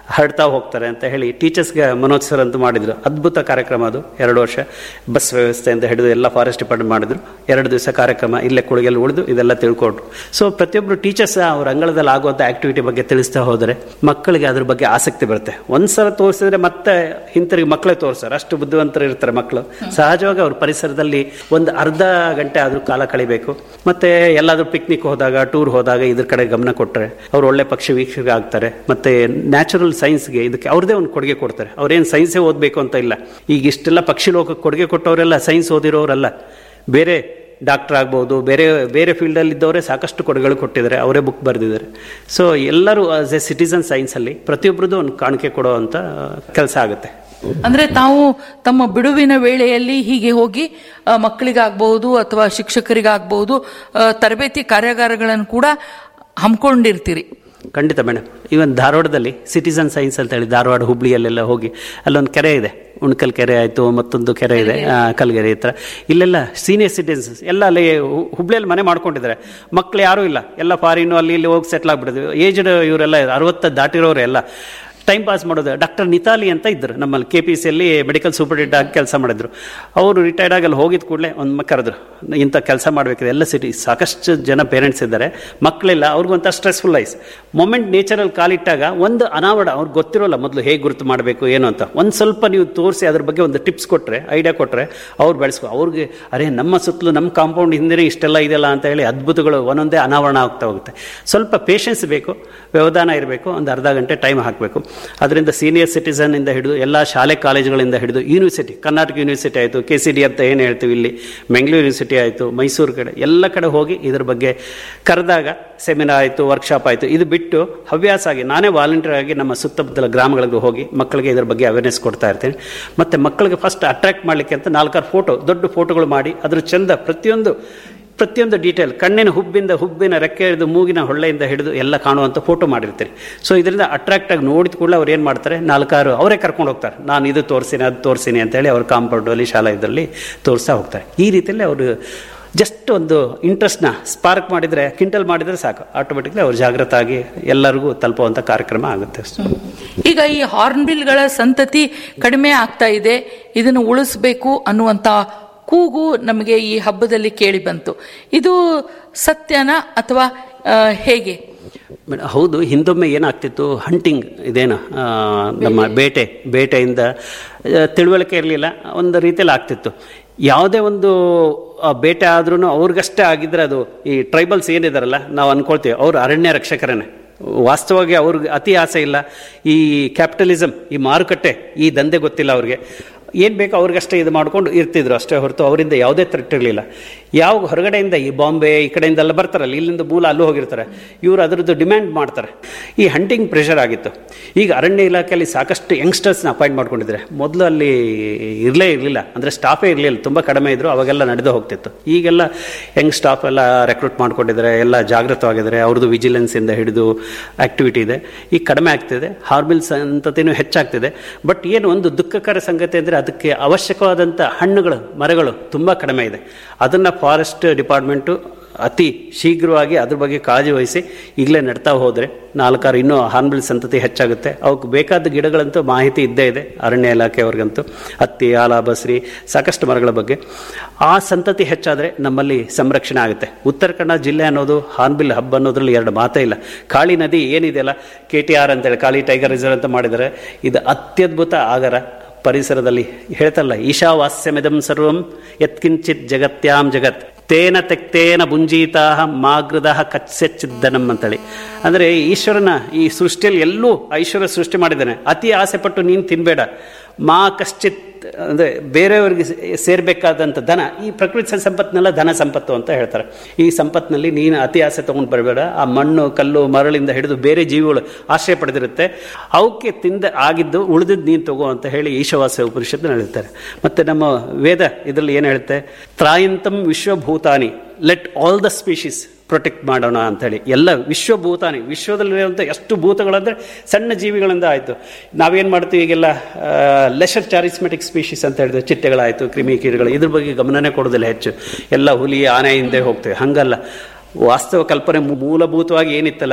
ಹರಡ್ತಾ ಹೋಗ್ತಾರೆ ಅಂತ ಹೇಳಿ ಟೀಚರ್ಸ್ಗೆ ಮನೋಜ್ ಸರ್ ಅಂತ ಮಾಡಿದ್ರು ಅದ್ಭುತ ಕಾರ್ಯಕ್ರಮ ಅದು ಎರಡು ವರ್ಷ ಬಸ್ ವ್ಯವಸ್ಥೆಯಿಂದ ಹಿಡಿದು ಎಲ್ಲ ಫಾರೆಸ್ಟ್ ಡಿಪಾರ್ಟ್ಮೆಂಟ್ ಮಾಡಿದ್ರು ಎರಡು ದಿವಸ ಕಾರ್ಯಕ್ರಮ ಇಲ್ಲೇ ಕೊಡುಗೆಲ್ಲಿ ಉಳಿದು ಇದೆಲ್ಲ ತಿಳ್ಕೊಟ್ರು ಸೊ ಪ್ರತಿಯೊಬ್ಬರು ಟೀಚರ್ಸ್ ಅವ್ರ ಅಂಗಳದಲ್ಲಿ ಆಗುವಂಥ ಆಕ್ಟಿವಿಟಿ ಬಗ್ಗೆ ತಿಳಿಸ್ತಾ ಹೋದರೆ ಮಕ್ಕಳಿಗೆ ಅದ್ರ ಬಗ್ಗೆ ಆಸಕ್ತಿ ಬರುತ್ತೆ ಒಂದ್ಸಲ ತೋರಿಸಿದ್ರೆ ಮತ್ತೆ ಹಿಂತಿರುಗಿ ಮಕ್ಕಳೇ ತೋರಿಸ್ತಾರೆ ಅಷ್ಟು ಬುದ್ಧಿವಂತರು ಇರ್ತಾರೆ ಮಕ್ಕಳು ಸಹಜವಾಗಿ ಅವ್ರ ಪರಿಸರದಲ್ಲಿ ಒಂದು ಅರ್ಧ ಗಂಟೆ ಆದ್ರೂ ಕಾಲ ಕಳಿಬೇಕು ಮತ್ತೆ ಎಲ್ಲಾದ್ರೂ ಪಿಕ್ನಿಕ್ ಹೋದಾಗ ಟೂರ್ ಹೋದಾಗ ಇದ್ರ ಕಡೆ ಗಮನ ಕೊಟ್ಟರೆ ಅವ್ರು ಒಳ್ಳೆ ಪಕ್ಷಿ ವೀಕ್ಷಕ ಆಗ್ತಾರೆ ಮತ್ತೆ ನ್ಯಾಚುರಲ್ ಸೈನ್ಸ್ಗೆ ಇದಕ್ಕೆ ಅವ್ರದೇ ಒಂದು ಕೊಡುಗೆ ಕೊಡ್ತಾರೆ ಅವ್ರೇನು ಸೈನ್ಸೇ ಓದಬೇಕು ಅಂತ ಇಲ್ಲ ಈಗ ಇಷ್ಟೆಲ್ಲ ಪಕ್ಷಿ ಲೋಕಕ್ಕೆ ಕೊಡುಗೆ ಕೊಟ್ಟವರೆಲ್ಲ ಸೈನ್ಸ್ ಓದಿರೋರಲ್ಲ ಬೇರೆ ಡಾಕ್ಟರ್ ಆಗ್ಬೋದು ಬೇರೆ ಬೇರೆ ಫೀಲ್ಡಲ್ಲಿ ಇದ್ದವರೇ ಸಾಕಷ್ಟು ಕೊಡುಗೆಗಳು ಕೊಟ್ಟಿದ್ದಾರೆ ಅವರೇ ಬುಕ್ ಬರೆದಿದ್ದಾರೆ ಸೊ ಎಲ್ಲರೂ ಆಸ್ ಎ ಸಿಟಿಸನ್ ಸೈನ್ಸಲ್ಲಿ ಪ್ರತಿಯೊಬ್ಬರದ್ದು ಒಂದು ಕಾಣಿಕೆ ಕೊಡೋ ಅಂತ ಕೆಲಸ ಆಗುತ್ತೆ ಅಂದ್ರೆ ತಾವು ತಮ್ಮ ಬಿಡುವಿನ ವೇಳೆಯಲ್ಲಿ ಹೀಗೆ ಹೋಗಿ ಆ, ಮಕ್ಕಳಿಗಾಗಬಹುದು ಅಥವಾ ಶಿಕ್ಷಕರಿಗಾಗಬಹುದು ಆ, ತರಬೇತಿ ಕಾರ್ಯಾಗಾರಗಳನ್ನು ಕೂಡ ಹಮ್ಮಿಕೊಂಡಿರ್ತೀರಿ ಖಂಡಿತ ಮೇಡಮ್ ಇವನ್ ಧಾರವಾಡದಲ್ಲಿ ಸಿಟಿಸನ್ ಸೈನ್ಸ್ ಅಂತ ಹೇಳಿ ಧಾರವಾಡ ಹುಬ್ಳಿಯಲ್ಲೆಲ್ಲ ಹೋಗಿ ಅಲ್ಲೊಂದು ಕೆರೆ ಇದೆ ಉಣ್ಕಲ್ ಕೆರೆ ಆಯಿತು ಮತ್ತೊಂದು ಕೆರೆ ಇದೆ ಆ, ಕಲ್ಗೆರೆ ಹತ್ರ ಇಲ್ಲೆಲ್ಲ ಸೀನಿಯರ್ ಸಿಟಿಸನ್ಸ್ ಎಲ್ಲ ಅಲ್ಲಿ ಹು- ಹುಬ್ಳಿಯಲ್ಲಿ ಮನೆ ಮಾಡ್ಕೊಂಡಿದ್ದಾರೆ ಮಕ್ಕಳು ಯಾರೂ ಇಲ್ಲ ಎಲ್ಲ ಫಾರಿನು ಅಲ್ಲಿ ಇಲ್ಲಿ ಹೋಗಿ ಸೆಟ್ಲ್ ಆಗ್ಬಿಟ್ಟಿದ್ವಿ ಏಜ್ಡ್ ಇವರೆಲ್ಲ ಅರವತ್ತ ದಾಟಿರೋರು ಎಲ್ಲ ಟೈಮ್ ಪಾಸ್ ಮಾಡೋದು ಡಾಕ್ಟರ್ ನಿತಾಲಿ ಅಂತ ಇದ್ದರು ನಮ್ಮಲ್ಲಿ ಕೆ ಪಿ ಸಿಯಲ್ಲಿ ಮೆಡಿಕಲ್ ಸೂಪರ್ಡೆಂಟ್ ಆಗಿ ಕೆಲಸ ಮಾಡಿದ್ರು ಅವರು ರಿಟೈರ್ಡ್ ಆಗಿ ಅಲ್ಲಿ ಹೋಗಿದ ಕೂಡಲೇ ಒಂದು ಕರೆದ್ರು ಇಂಥ ಕೆಲಸ ಮಾಡಬೇಕಿದೆ ಎಲ್ಲ ಸಿಟಿ ಸಾಕಷ್ಟು ಜನ ಪೇರೆಂಟ್ಸ್ ಇದ್ದಾರೆ ಮಕ್ಕಳಿಲ್ಲ ಅವ್ರಿಗೊಂಥ ಸ್ಟ್ರೆಸ್ಫುಲ್ ಲೈಫ್ ಮೊಮೆಂಟ್ ನೇಚರಲ್ಲಿ ಕಾಲಿಟ್ಟಾಗ ಒಂದು ಅನಾವರಣ ಅವ್ರಿಗೆ ಗೊತ್ತಿರೋಲ್ಲ ಮೊದಲು ಹೇಗೆ ಗುರುತು ಮಾಡಬೇಕು ಏನು ಅಂತ ಒಂದು ಸ್ವಲ್ಪ ನೀವು ತೋರಿಸಿ ಅದ್ರ ಬಗ್ಗೆ ಒಂದು ಟಿಪ್ಸ್ ಕೊಟ್ಟರೆ ಐಡಿಯಾ ಕೊಟ್ಟರೆ ಅವ್ರು ಬೆಳೆಸ್ಕೊ ಅವ್ರಿಗೆ ಅರೆ ನಮ್ಮ ಸುತ್ತಲೂ ನಮ್ಮ ಕಾಂಪೌಂಡ್ ಹಿಂದೆ ಇಷ್ಟೆಲ್ಲ ಇದೆಯಲ್ಲ ಅಂತ ಹೇಳಿ ಅದ್ಭುತಗಳು ಒಂದೊಂದೇ ಅನಾವರಣ ಆಗ್ತಾ ಹೋಗುತ್ತೆ ಸ್ವಲ್ಪ ಪೇಷನ್ಸ್ ಬೇಕು ವ್ಯವಧಾನ ಇರಬೇಕು ಒಂದು ಅರ್ಧ ಗಂಟೆ ಟೈಮ್ ಹಾಕಬೇಕು ಅದರಿಂದ ಸೀನಿಯರ್ ಸಿಟಿಸನ್ ಇಂದ ಹಿಡಿದು ಎಲ್ಲ ಶಾಲೆ ಕಾಲೇಜುಗಳಿಂದ ಹಿಡಿದು ಯೂನಿವರ್ಸಿಟಿ ಕರ್ನಾಟಕ ಯೂನಿವರ್ಸಿಟಿ ಆಯಿತು ಕೆ ಸಿ ಡಿ ಅಂತ ಏನು ಹೇಳ್ತೀವಿ ಇಲ್ಲಿ ಬೆಂಗಳೂರು ಯೂನಿವರ್ಸಿಟಿ ಆಯಿತು ಮೈಸೂರು ಕಡೆ ಎಲ್ಲ ಕಡೆ ಹೋಗಿ ಇದ್ರ ಬಗ್ಗೆ ಕರೆದಾಗ ಸೆಮಿನಾರ್ ಆಯಿತು ವರ್ಕ್ಶಾಪ್ ಆಯಿತು ಇದು ಬಿಟ್ಟು ಹವ್ಯಾಸ ಆಗಿ ನಾನೇ ವಾಲಂಟಿಯರ್ ಆಗಿ ನಮ್ಮ ಸುತ್ತಮುತ್ತಲ ಗ್ರಾಮಗಳಿಗೆ ಹೋಗಿ ಮಕ್ಕಳಿಗೆ ಇದ್ರ ಬಗ್ಗೆ ಅವೇರ್ನೆಸ್ ಕೊಡ್ತಾ ಇರ್ತೀನಿ ಮತ್ತು ಮಕ್ಕಳಿಗೆ ಫಸ್ಟ್ ಅಟ್ರಾಕ್ಟ್ ಮಾಡಲಿಕ್ಕೆ ಅಂತ ನಾಲ್ಕಾರು ಫೋಟೋ ದೊಡ್ಡ ಫೋಟೋಗಳು ಮಾಡಿ ಅದ್ರ ಚಂದ ಪ್ರತಿಯೊಂದು ಪ್ರತಿಯೊಂದು ಡೀಟೇಲ್ ಕಣ್ಣಿನ ಹುಬ್ಬಿಂದ ಹುಬ್ಬಿನ ರೆಕ್ಕೆ ಹಿಡಿದು ಮೂಗಿನ ಹೊಳ್ಳೆಯಿಂದ ಹಿಡಿದು ಎಲ್ಲ ಕಾಣುವಂಥ ಫೋಟೋ ಮಾಡಿರ್ತೀರಿ ಸೊ ಇದರಿಂದ ಅಟ್ರಾಕ್ಟ್ ಆಗಿ ನೋಡಿದ ಕೂಡಲೇ ಅವ್ರು ಏನು ಮಾಡ್ತಾರೆ ನಾಲ್ಕಾರು ಅವರೇ ಕರ್ಕೊಂಡು ಹೋಗ್ತಾರೆ ನಾನು ಇದು ತೋರಿಸಿನಿ ಅದು ತೋರಿಸಿನಿ ಅಂತೇಳಿ ಅವ್ರ ಕಾಂಪೌಂಡಲ್ಲಿ ಶಾಲಾ ಇದರಲ್ಲಿ ತೋರಿಸ್ತಾ ಹೋಗ್ತಾರೆ ಈ ರೀತಿಯಲ್ಲಿ ಅವರು ಜಸ್ಟ್ ಒಂದು ಇಂಟ್ರೆಸ್ಟ್ನ ಸ್ಪಾರ್ಕ್ ಮಾಡಿದರೆ ಕಿಂಟಲ್ ಮಾಡಿದರೆ ಸಾಕು ಆಟೋಮೆಟಿಕ್ಲಿ ಅವ್ರು ಜಾಗೃತ ಆಗಿ ಎಲ್ಲರಿಗೂ ತಲುಪುವಂಥ ಕಾರ್ಯಕ್ರಮ ಆಗುತ್ತೆ ಅಷ್ಟೇ ಈಗ ಈ ಹಾರ್ನ್ಬಿಲ್ಗಳ ಸಂತತಿ ಕಡಿಮೆ ಆಗ್ತಾ ಇದೆ ಇದನ್ನು ಉಳಿಸಬೇಕು ಅನ್ನುವಂತ ಕೂಗು ನಮಗೆ ಈ ಹಬ್ಬದಲ್ಲಿ ಕೇಳಿ ಬಂತು ಇದು ಸತ್ಯನಾ ಅಥವಾ ಆ, ಹೇಗೆ ಮೇಡಮ್, ಹೌದು ಹಿಂದೊಮ್ಮೆ ಏನಾಗ್ತಿತ್ತು ಹಂಟಿಂಗ್ ಇದೇನು ಆ, ನಮ್ಮ ಬೇಟೆ ಬೇಟೆಯಿಂದ ಆ, ತಿಳುವಳಿಕೆ ಇರಲಿಲ್ಲ ಒಂದು ರೀತಿಯಲ್ಲಿ ಆಗ್ತಿತ್ತು ಯಾವುದೇ ಒಂದು ಆ, ಬೇಟೆ ಆದ್ರೂ ಅವ್ರಿಗಷ್ಟೇ ಆಗಿದ್ರೆ ಅದು ಈ ಟ್ರೈಬಲ್ಸ್ ಏನಿದಾರಲ್ಲ ನಾವು ಅನ್ಕೊಳ್ತೀವಿ ಅವರು ಅರಣ್ಯ ರಕ್ಷಕರನ್ನೇ ವಾಸ್ತವವಾಗಿ ಅವ್ರಿಗೆ ಅತಿ ಆಸೆ ಇಲ್ಲ ಈ ಕ್ಯಾಪಿಟಲಿಸಮ್ ಈ ಮಾರುಕಟ್ಟೆ ಈ ದಂಧೆ ಗೊತ್ತಿಲ್ಲ ಅವ್ರಿಗೆ ಏನು ಬೇಕೋ ಅವ್ರಿಗಷ್ಟೇ ಇದು ಮಾಡ್ಕೊಂಡು ಇರ್ತಿದ್ರು ಅಷ್ಟೇ ಹೊರತು ಅವರಿಂದ ಯಾವುದೇ ಥ್ರೆಟ್ ಇರಲಿಲ್ಲ ಯಾವ ಹೊರಗಡೆಯಿಂದ ಈ ಬಾಂಬೆ ಈ ಕಡೆಯಿಂದೆಲ್ಲ ಬರ್ತಾರಲ್ಲ ಇಲ್ಲಿಂದ ಮೂಲ ಅಲ್ಲೂ ಹೋಗಿರ್ತಾರೆ ಇವರು ಅದರದ್ದು ಡಿಮ್ಯಾಂಡ್ ಮಾಡ್ತಾರೆ ಈ ಹಂಟಿಂಗ್ ಪ್ರೆಷರ್ ಆಗಿತ್ತು ಈಗ ಅರಣ್ಯ ಇಲಾಖೆಯಲ್ಲಿ ಸಾಕಷ್ಟು ಯಂಗ್ಸ್ಟರ್ಸ್ನ ಅಪಾಯಿಂಟ್ ಮಾಡ್ಕೊಂಡಿದ್ದಾರೆ ಮೊದಲು ಅಲ್ಲಿ ಇರಲೇ ಇರಲಿಲ್ಲ ಅಂದರೆ ಸ್ಟಾಫೇ ಇರಲಿಲ್ಲ ತುಂಬ ಕಡಿಮೆ ಇದ್ರು ಅವಾಗೆಲ್ಲ ನಡೆದು ಹೋಗ್ತಿತ್ತು ಈಗೆಲ್ಲ ಯಂಗ್ ಸ್ಟಾಫ್ ಎಲ್ಲ ರೆಕ್ರೂಟ್ ಮಾಡ್ಕೊಂಡಿದ್ದಾರೆ ಎಲ್ಲ ಜಾಗೃತವಾಗಿದ್ದಾರೆ ಅವ್ರದ್ದು ವಿಜಿಲೆನ್ಸಿಂದ ಹಿಡಿದು ಆಕ್ಟಿವಿಟಿ ಇದೆ ಈಗ ಕಡಿಮೆ ಆಗ್ತಿದೆ ಹಾರ್ಬಿಲ್ ಸಂತತಿನೂ ಹೆಚ್ಚಾಗ್ತಿದೆ ಬಟ್ ಏನು ಒಂದು ದುಃಖಕರ ಸಂಗತಿ ಅಂದರೆ ಅದಕ್ಕೆ ಅವಶ್ಯಕವಾದಂಥ ಹಣ್ಣುಗಳು ಮರಗಳು ತುಂಬ ಕಡಿಮೆ ಇದೆ ಅದನ್ನು ಫಾರೆಸ್ಟ್ ಡಿಪಾರ್ಟ್ಮೆಂಟು ಅತಿ ಶೀಘ್ರವಾಗಿ ಅದ್ರ ಬಗ್ಗೆ ಕಾಳಜಿ ವಹಿಸಿ ಈಗಲೇ ನೆಡ್ತಾ ಹೋದರೆ ನಾಲ್ಕಾರು ಇನ್ನೂ ಹಾರ್ನ್ಬಿಲ್ ಸಂತತಿ ಹೆಚ್ಚಾಗುತ್ತೆ ಅವಕ್ಕೆ ಬೇಕಾದ ಗಿಡಗಳಂತೂ ಮಾಹಿತಿ ಇದ್ದೇ ಇದೆ ಅರಣ್ಯ ಇಲಾಖೆಯವ್ರಿಗಂತೂ ಹತ್ತಿ ಆಲ ಬಸ್ರಿ ಸಾಕಷ್ಟು ಮರಗಳ ಬಗ್ಗೆ ಆ ಸಂತತಿ ಹೆಚ್ಚಾದರೆ ನಮ್ಮಲ್ಲಿ ಸಂರಕ್ಷಣೆ ಆಗುತ್ತೆ ಉತ್ತರ ಕನ್ನಡ ಜಿಲ್ಲೆ ಅನ್ನೋದು ಹಾರ್ನ್ಬಿಲ್ ಹಬ್ಬ ಅನ್ನೋದ್ರಲ್ಲಿ ಎರಡು ಮಾತೇ ಇಲ್ಲ ಕಾಳಿ ನದಿ ಏನಿದೆಯಲ್ಲ ಕೆ ಟಿ ಆರ್ ಅಂತೇಳಿ ಕಾಳಿ ಟೈಗರ್ ರಿಸರ್ವ್ ಅಂತ ಮಾಡಿದರೆ ಇದು ಅತ್ಯದ್ಭುತ ಆಗರ ಪರಿಸರದಲ್ಲಿ ಹೇಳ್ತಲ್ಲ ಈಶಾವಾಸ್ಯಮಿದಂ ಸರ್ವಂ ಯತ್ಕಿಂಚಿತ್ ಜಗತ್ಯಾಂ ಜಗತ್ ತೇನ ತೆಕ್ತೇನ ಭುಂಜೀತಾ ಮಾಗೃದ ಕಚ್ಚೆಚ್ಚಿದ್ದನಂ ಅಂತೇಳಿ ಅಂದರೆ ಈಶ್ವರನ ಈ ಸೃಷ್ಟಿಯಲ್ಲಿ ಎಲ್ಲೂ ಐಶ್ವರ್ಯ ಸೃಷ್ಟಿ ಮಾಡಿದ್ದಾನೆ ಅತಿ ಆಸೆ ಪಟ್ಟು ನೀನು ತಿನ್ಬೇಡ ಮಾ ಕಶ್ಚಿತ್ ಅಂದರೆ ಬೇರೆಯವರಿಗೆ ಸೇರಬೇಕಾದಂಥ ಧನ ಈ ಪ್ರಕೃತಿ ಸಂಪತ್ತಿನೆಲ್ಲ ಧನ ಸಂಪತ್ತು ಅಂತ ಹೇಳ್ತಾರೆ ಈ ಸಂಪತ್ತಿನಲ್ಲಿ ನೀನು ಅತಿ ಆಸೆ ತೊಗೊಂಡು ಬರಬೇಡ ಆ ಮಣ್ಣು ಕಲ್ಲು ಮರಳಿಂದ ಹಿಡಿದು ಬೇರೆ ಜೀವಿಗಳು ಆಶ್ರಯ ಪಡೆದಿರುತ್ತೆ ಅವಕ್ಕೆ ತಿಂದ ಆಗಿದ್ದು ಉಳಿದಿದ್ದು ನೀನು ತಗೋ ಅಂತ ಹೇಳಿ ಈಶವಾಸ ಉಪನಿಷತ್ತು ಹೇಳ್ತಾರೆ ಮತ್ತು ನಮ್ಮ ವೇದ ಇದರಲ್ಲಿ ಏನು ಹೇಳುತ್ತೆ ತ್ರಾಯಂತಂ ವಿಶ್ವಭೂತಾನಿ let all the species protect ಮಾಡೋಣ ಅಂಥೇಳಿ ಎಲ್ಲ ವಿಶ್ವಭೂತಾನಿ ವಿಶ್ವದಲ್ಲಿರುವಂಥ ಎಷ್ಟು ಭೂತಗಳಂದರೆ ಸಣ್ಣ ಜೀವಿಗಳಿಂದ ಆಯಿತು ನಾವೇನು ಮಾಡ್ತೀವಿ ಈಗೆಲ್ಲ ಲೆಷರ್ ಚಾರಿಸ್ಮೆಟಿಕ್ ಸ್ಪೀಶೀಸ್ ಅಂತ ಹೇಳಿದ್ರೆ ಚಿಟ್ಟೆಗಳಾಯಿತು ಕ್ರಿಮಿ ಕೀಟಗಳು ಇದ್ರ ಬಗ್ಗೆ ಗಮನನೇ ಕೊಡೋದಿಲ್ಲ ಹೆಚ್ಚು ಎಲ್ಲ ಹುಲಿ ಆನೆ ಹಿಂದೆ ಹೋಗ್ತೇವೆ ಹಂಗಲ್ಲ ವಾಸ್ತವ ಕಲ್ಪನೆ ಮೂ- ಮೂಲಭೂತವಾಗಿ ಏನಿತ್ತಲ್ಲ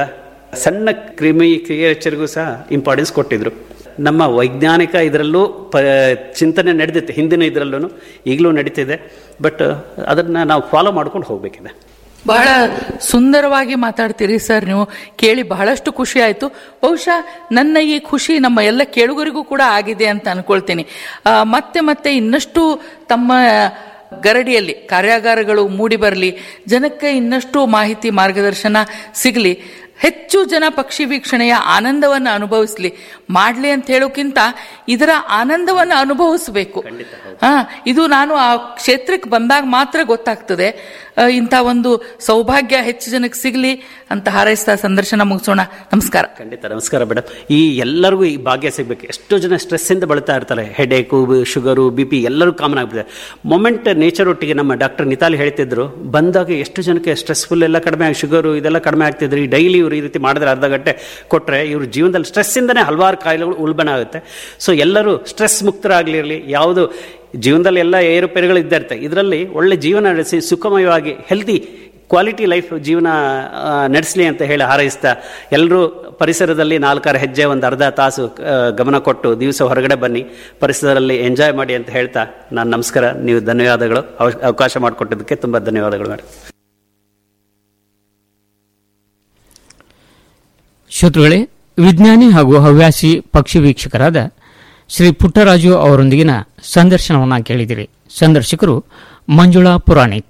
ಸಣ್ಣ ಕ್ರಿಮಿ ಕ್ರಿಯೇಚರ್ಗೂ ಸಹ ಇಂಪಾರ್ಟೆನ್ಸ್ ಕೊಟ್ಟಿದ್ರು ನಮ್ಮ ವೈಜ್ಞಾನಿಕ ಇದರಲ್ಲೂ ಪ ಚಿಂತನೆ ನಡೆದಿತ್ತು ಹಿಂದಿನ ಇದರಲ್ಲೂ ಈಗಲೂ ನಡೀತಿದೆ ಬಟ್ ಅದನ್ನು ನಾವು ಫಾಲೋ ಮಾಡ್ಕೊಂಡು ಹೋಗಬೇಕಿದೆ ಬಹಳ ಸುಂದರವಾಗಿ ಮಾತಾಡ್ತೀರಿ ಸರ್ ನೀವು ಕೇಳಿ ಬಹಳಷ್ಟು ಖುಷಿ ಆಯಿತು ಬಹುಶಃ ನನ್ನ ಈ ಖುಷಿ ನಮ್ಮ ಎಲ್ಲ ಕೇಳುಗರಿಗೂ ಕೂಡ ಆಗಿದೆ ಅಂತ ಅನ್ಕೊಳ್ತೀನಿ ಆ, ಮತ್ತೆ ಮತ್ತೆ ಇನ್ನಷ್ಟು ತಮ್ಮ ಗರಡಿಯಲ್ಲಿ ಕಾರ್ಯಾಗಾರಗಳು ಮೂಡಿ ಬರಲಿ ಜನಕ್ಕೆ ಇನ್ನಷ್ಟು ಮಾಹಿತಿ ಮಾರ್ಗದರ್ಶನ ಸಿಗಲಿ ಹೆಚ್ಚು ಜನ ಪಕ್ಷಿ ವೀಕ್ಷಣೆಯ ಆನಂದವನ್ನು ಅನುಭವಿಸ್ಲಿ ಮಾಡ್ಲಿ ಅಂತ ಹೇಳೋಕ್ಕಿಂತ ಇದರ ಆನಂದವನ್ನು ಅನುಭವಿಸಬೇಕು ಹಾ ಇದು ನಾನು ಆ ಕ್ಷೇತ್ರಕ್ಕೆ ಬಂದಾಗ ಮಾತ್ರ ಗೊತ್ತಾಗ್ತದೆ ಆ, ಇಂಥ ಒಂದು ಸೌಭಾಗ್ಯ ಹೆಚ್ಚು ಜನಕ್ಕೆ ಸಿಗಲಿ ಅಂತ ಹಾರೈಸ್ತಾ ಸಂದರ್ಶನ ಮುಗಿಸೋಣ ನಮಸ್ಕಾರ ಖಂಡಿತ ನಮಸ್ಕಾರ ಮೇಡಮ್ ಈ ಎಲ್ಲರಿಗೂ ಈ ಭಾಗ್ಯ ಸಿಗಬೇಕು ಎಷ್ಟೋ ಜನ ಸ್ಟ್ರೆಸ್ಸಿಂದ ಬಳಲ್ತಾ ಇರ್ತಾರೆ ಹೆಡೇಕು ಶುಗರು ಬಿ ಪಿ ಎಲ್ಲರೂ ಕಾಮನ್ ಆಗ್ಬಿಟ್ಟಿದೆ ಮೊಮೆಂಟ್ ನೇಚರ್ ಒಟ್ಟಿಗೆ ನಮ್ಮ ಡಾಕ್ಟರ್ ನಿತಾಲಿ ಹೇಳ್ತಿದ್ರು ಬಂದಾಗ ಎಷ್ಟು ಜನಕ್ಕೆ ಸ್ಟ್ರೆಸ್ಫುಲ್ ಎಲ್ಲ ಕಡಿಮೆ ಆಗಿ ಶುಗರು ಇದೆಲ್ಲ ಕಡಿಮೆ ಆಗ್ತಿದ್ರು ಈ ಡೈಲಿ ಇವರು ಈ ರೀತಿ ಮಾಡಿದ್ರೆ ಅರ್ಧ ಗಂಟೆ ಕೊಟ್ಟರೆ ಇವ್ರ ಜೀವನದಲ್ಲಿ ಸ್ಟ್ರೆಸ್ಸಿಂದನೇ ಹಲವಾರು ಕಾಯಿಲೆಗಳು ಉಲ್ಬಣ ಆಗುತ್ತೆ ಸೊ ಎಲ್ಲರೂ ಸ್ಟ್ರೆಸ್ ಮುಕ್ತರಾಗಲಿರಲಿ ಯಾವುದು ಜೀವನದಲ್ಲಿ ಎಲ್ಲ ಏರುಪೇರುಗಳು ಇದ್ದೇ ಇರ್ತವೆ ಇದರಲ್ಲಿ ಒಳ್ಳೆ ಜೀವನ ನಡೆಸಿ ಸುಖಮಯವಾಗಿ ಹೆಲ್ದಿ ಕ್ವಾಲಿಟಿ ಲೈಫ್ ಜೀವನ ಆ, ನಡೆಸಲಿ ಅಂತ ಹೇಳಿ ಹಾರೈಸ್ತಾ ಎಲ್ಲರೂ ಪರಿಸರದಲ್ಲಿ ನಾಲ್ಕಾರು ಹೆಜ್ಜೆ ಒಂದು ಅರ್ಧ ತಾಸು ಆ, ಗಮನ ಕೊಟ್ಟು ದಿವಸ ಹೊರಗಡೆ ಬನ್ನಿ ಪರಿಸರದಲ್ಲಿ ಎಂಜಾಯ್ ಮಾಡಿ ಅಂತ ಹೇಳ್ತಾ ನಾನು ನಮಸ್ಕಾರ ನೀವು ಧನ್ಯವಾದಗಳು ಅವ- ಅವಕಾಶ ಮಾಡಿಕೊಟ್ಟಿದ್ದಕ್ಕೆ ತುಂಬ ಧನ್ಯವಾದಗಳು ಮೇಡಮ್ ಶ್ರೋತೃಗಳೇ ವಿಜ್ಞಾನಿ ಹಾಗೂ ಹವ್ಯಾಸಿ ಪಕ್ಷಿ ವೀಕ್ಷಕರಾದ ಶ್ರೀ ಪುಟ್ಟರಾಜು ಅವರೊಂದಿಗಿನ ಸಂದರ್ಶನವನ್ನ ಕೇಳಿದಿರಿ ಸಂದರ್ಶಕರು ಮಂಜುಳಾ ಪುರಾಣಿಕ್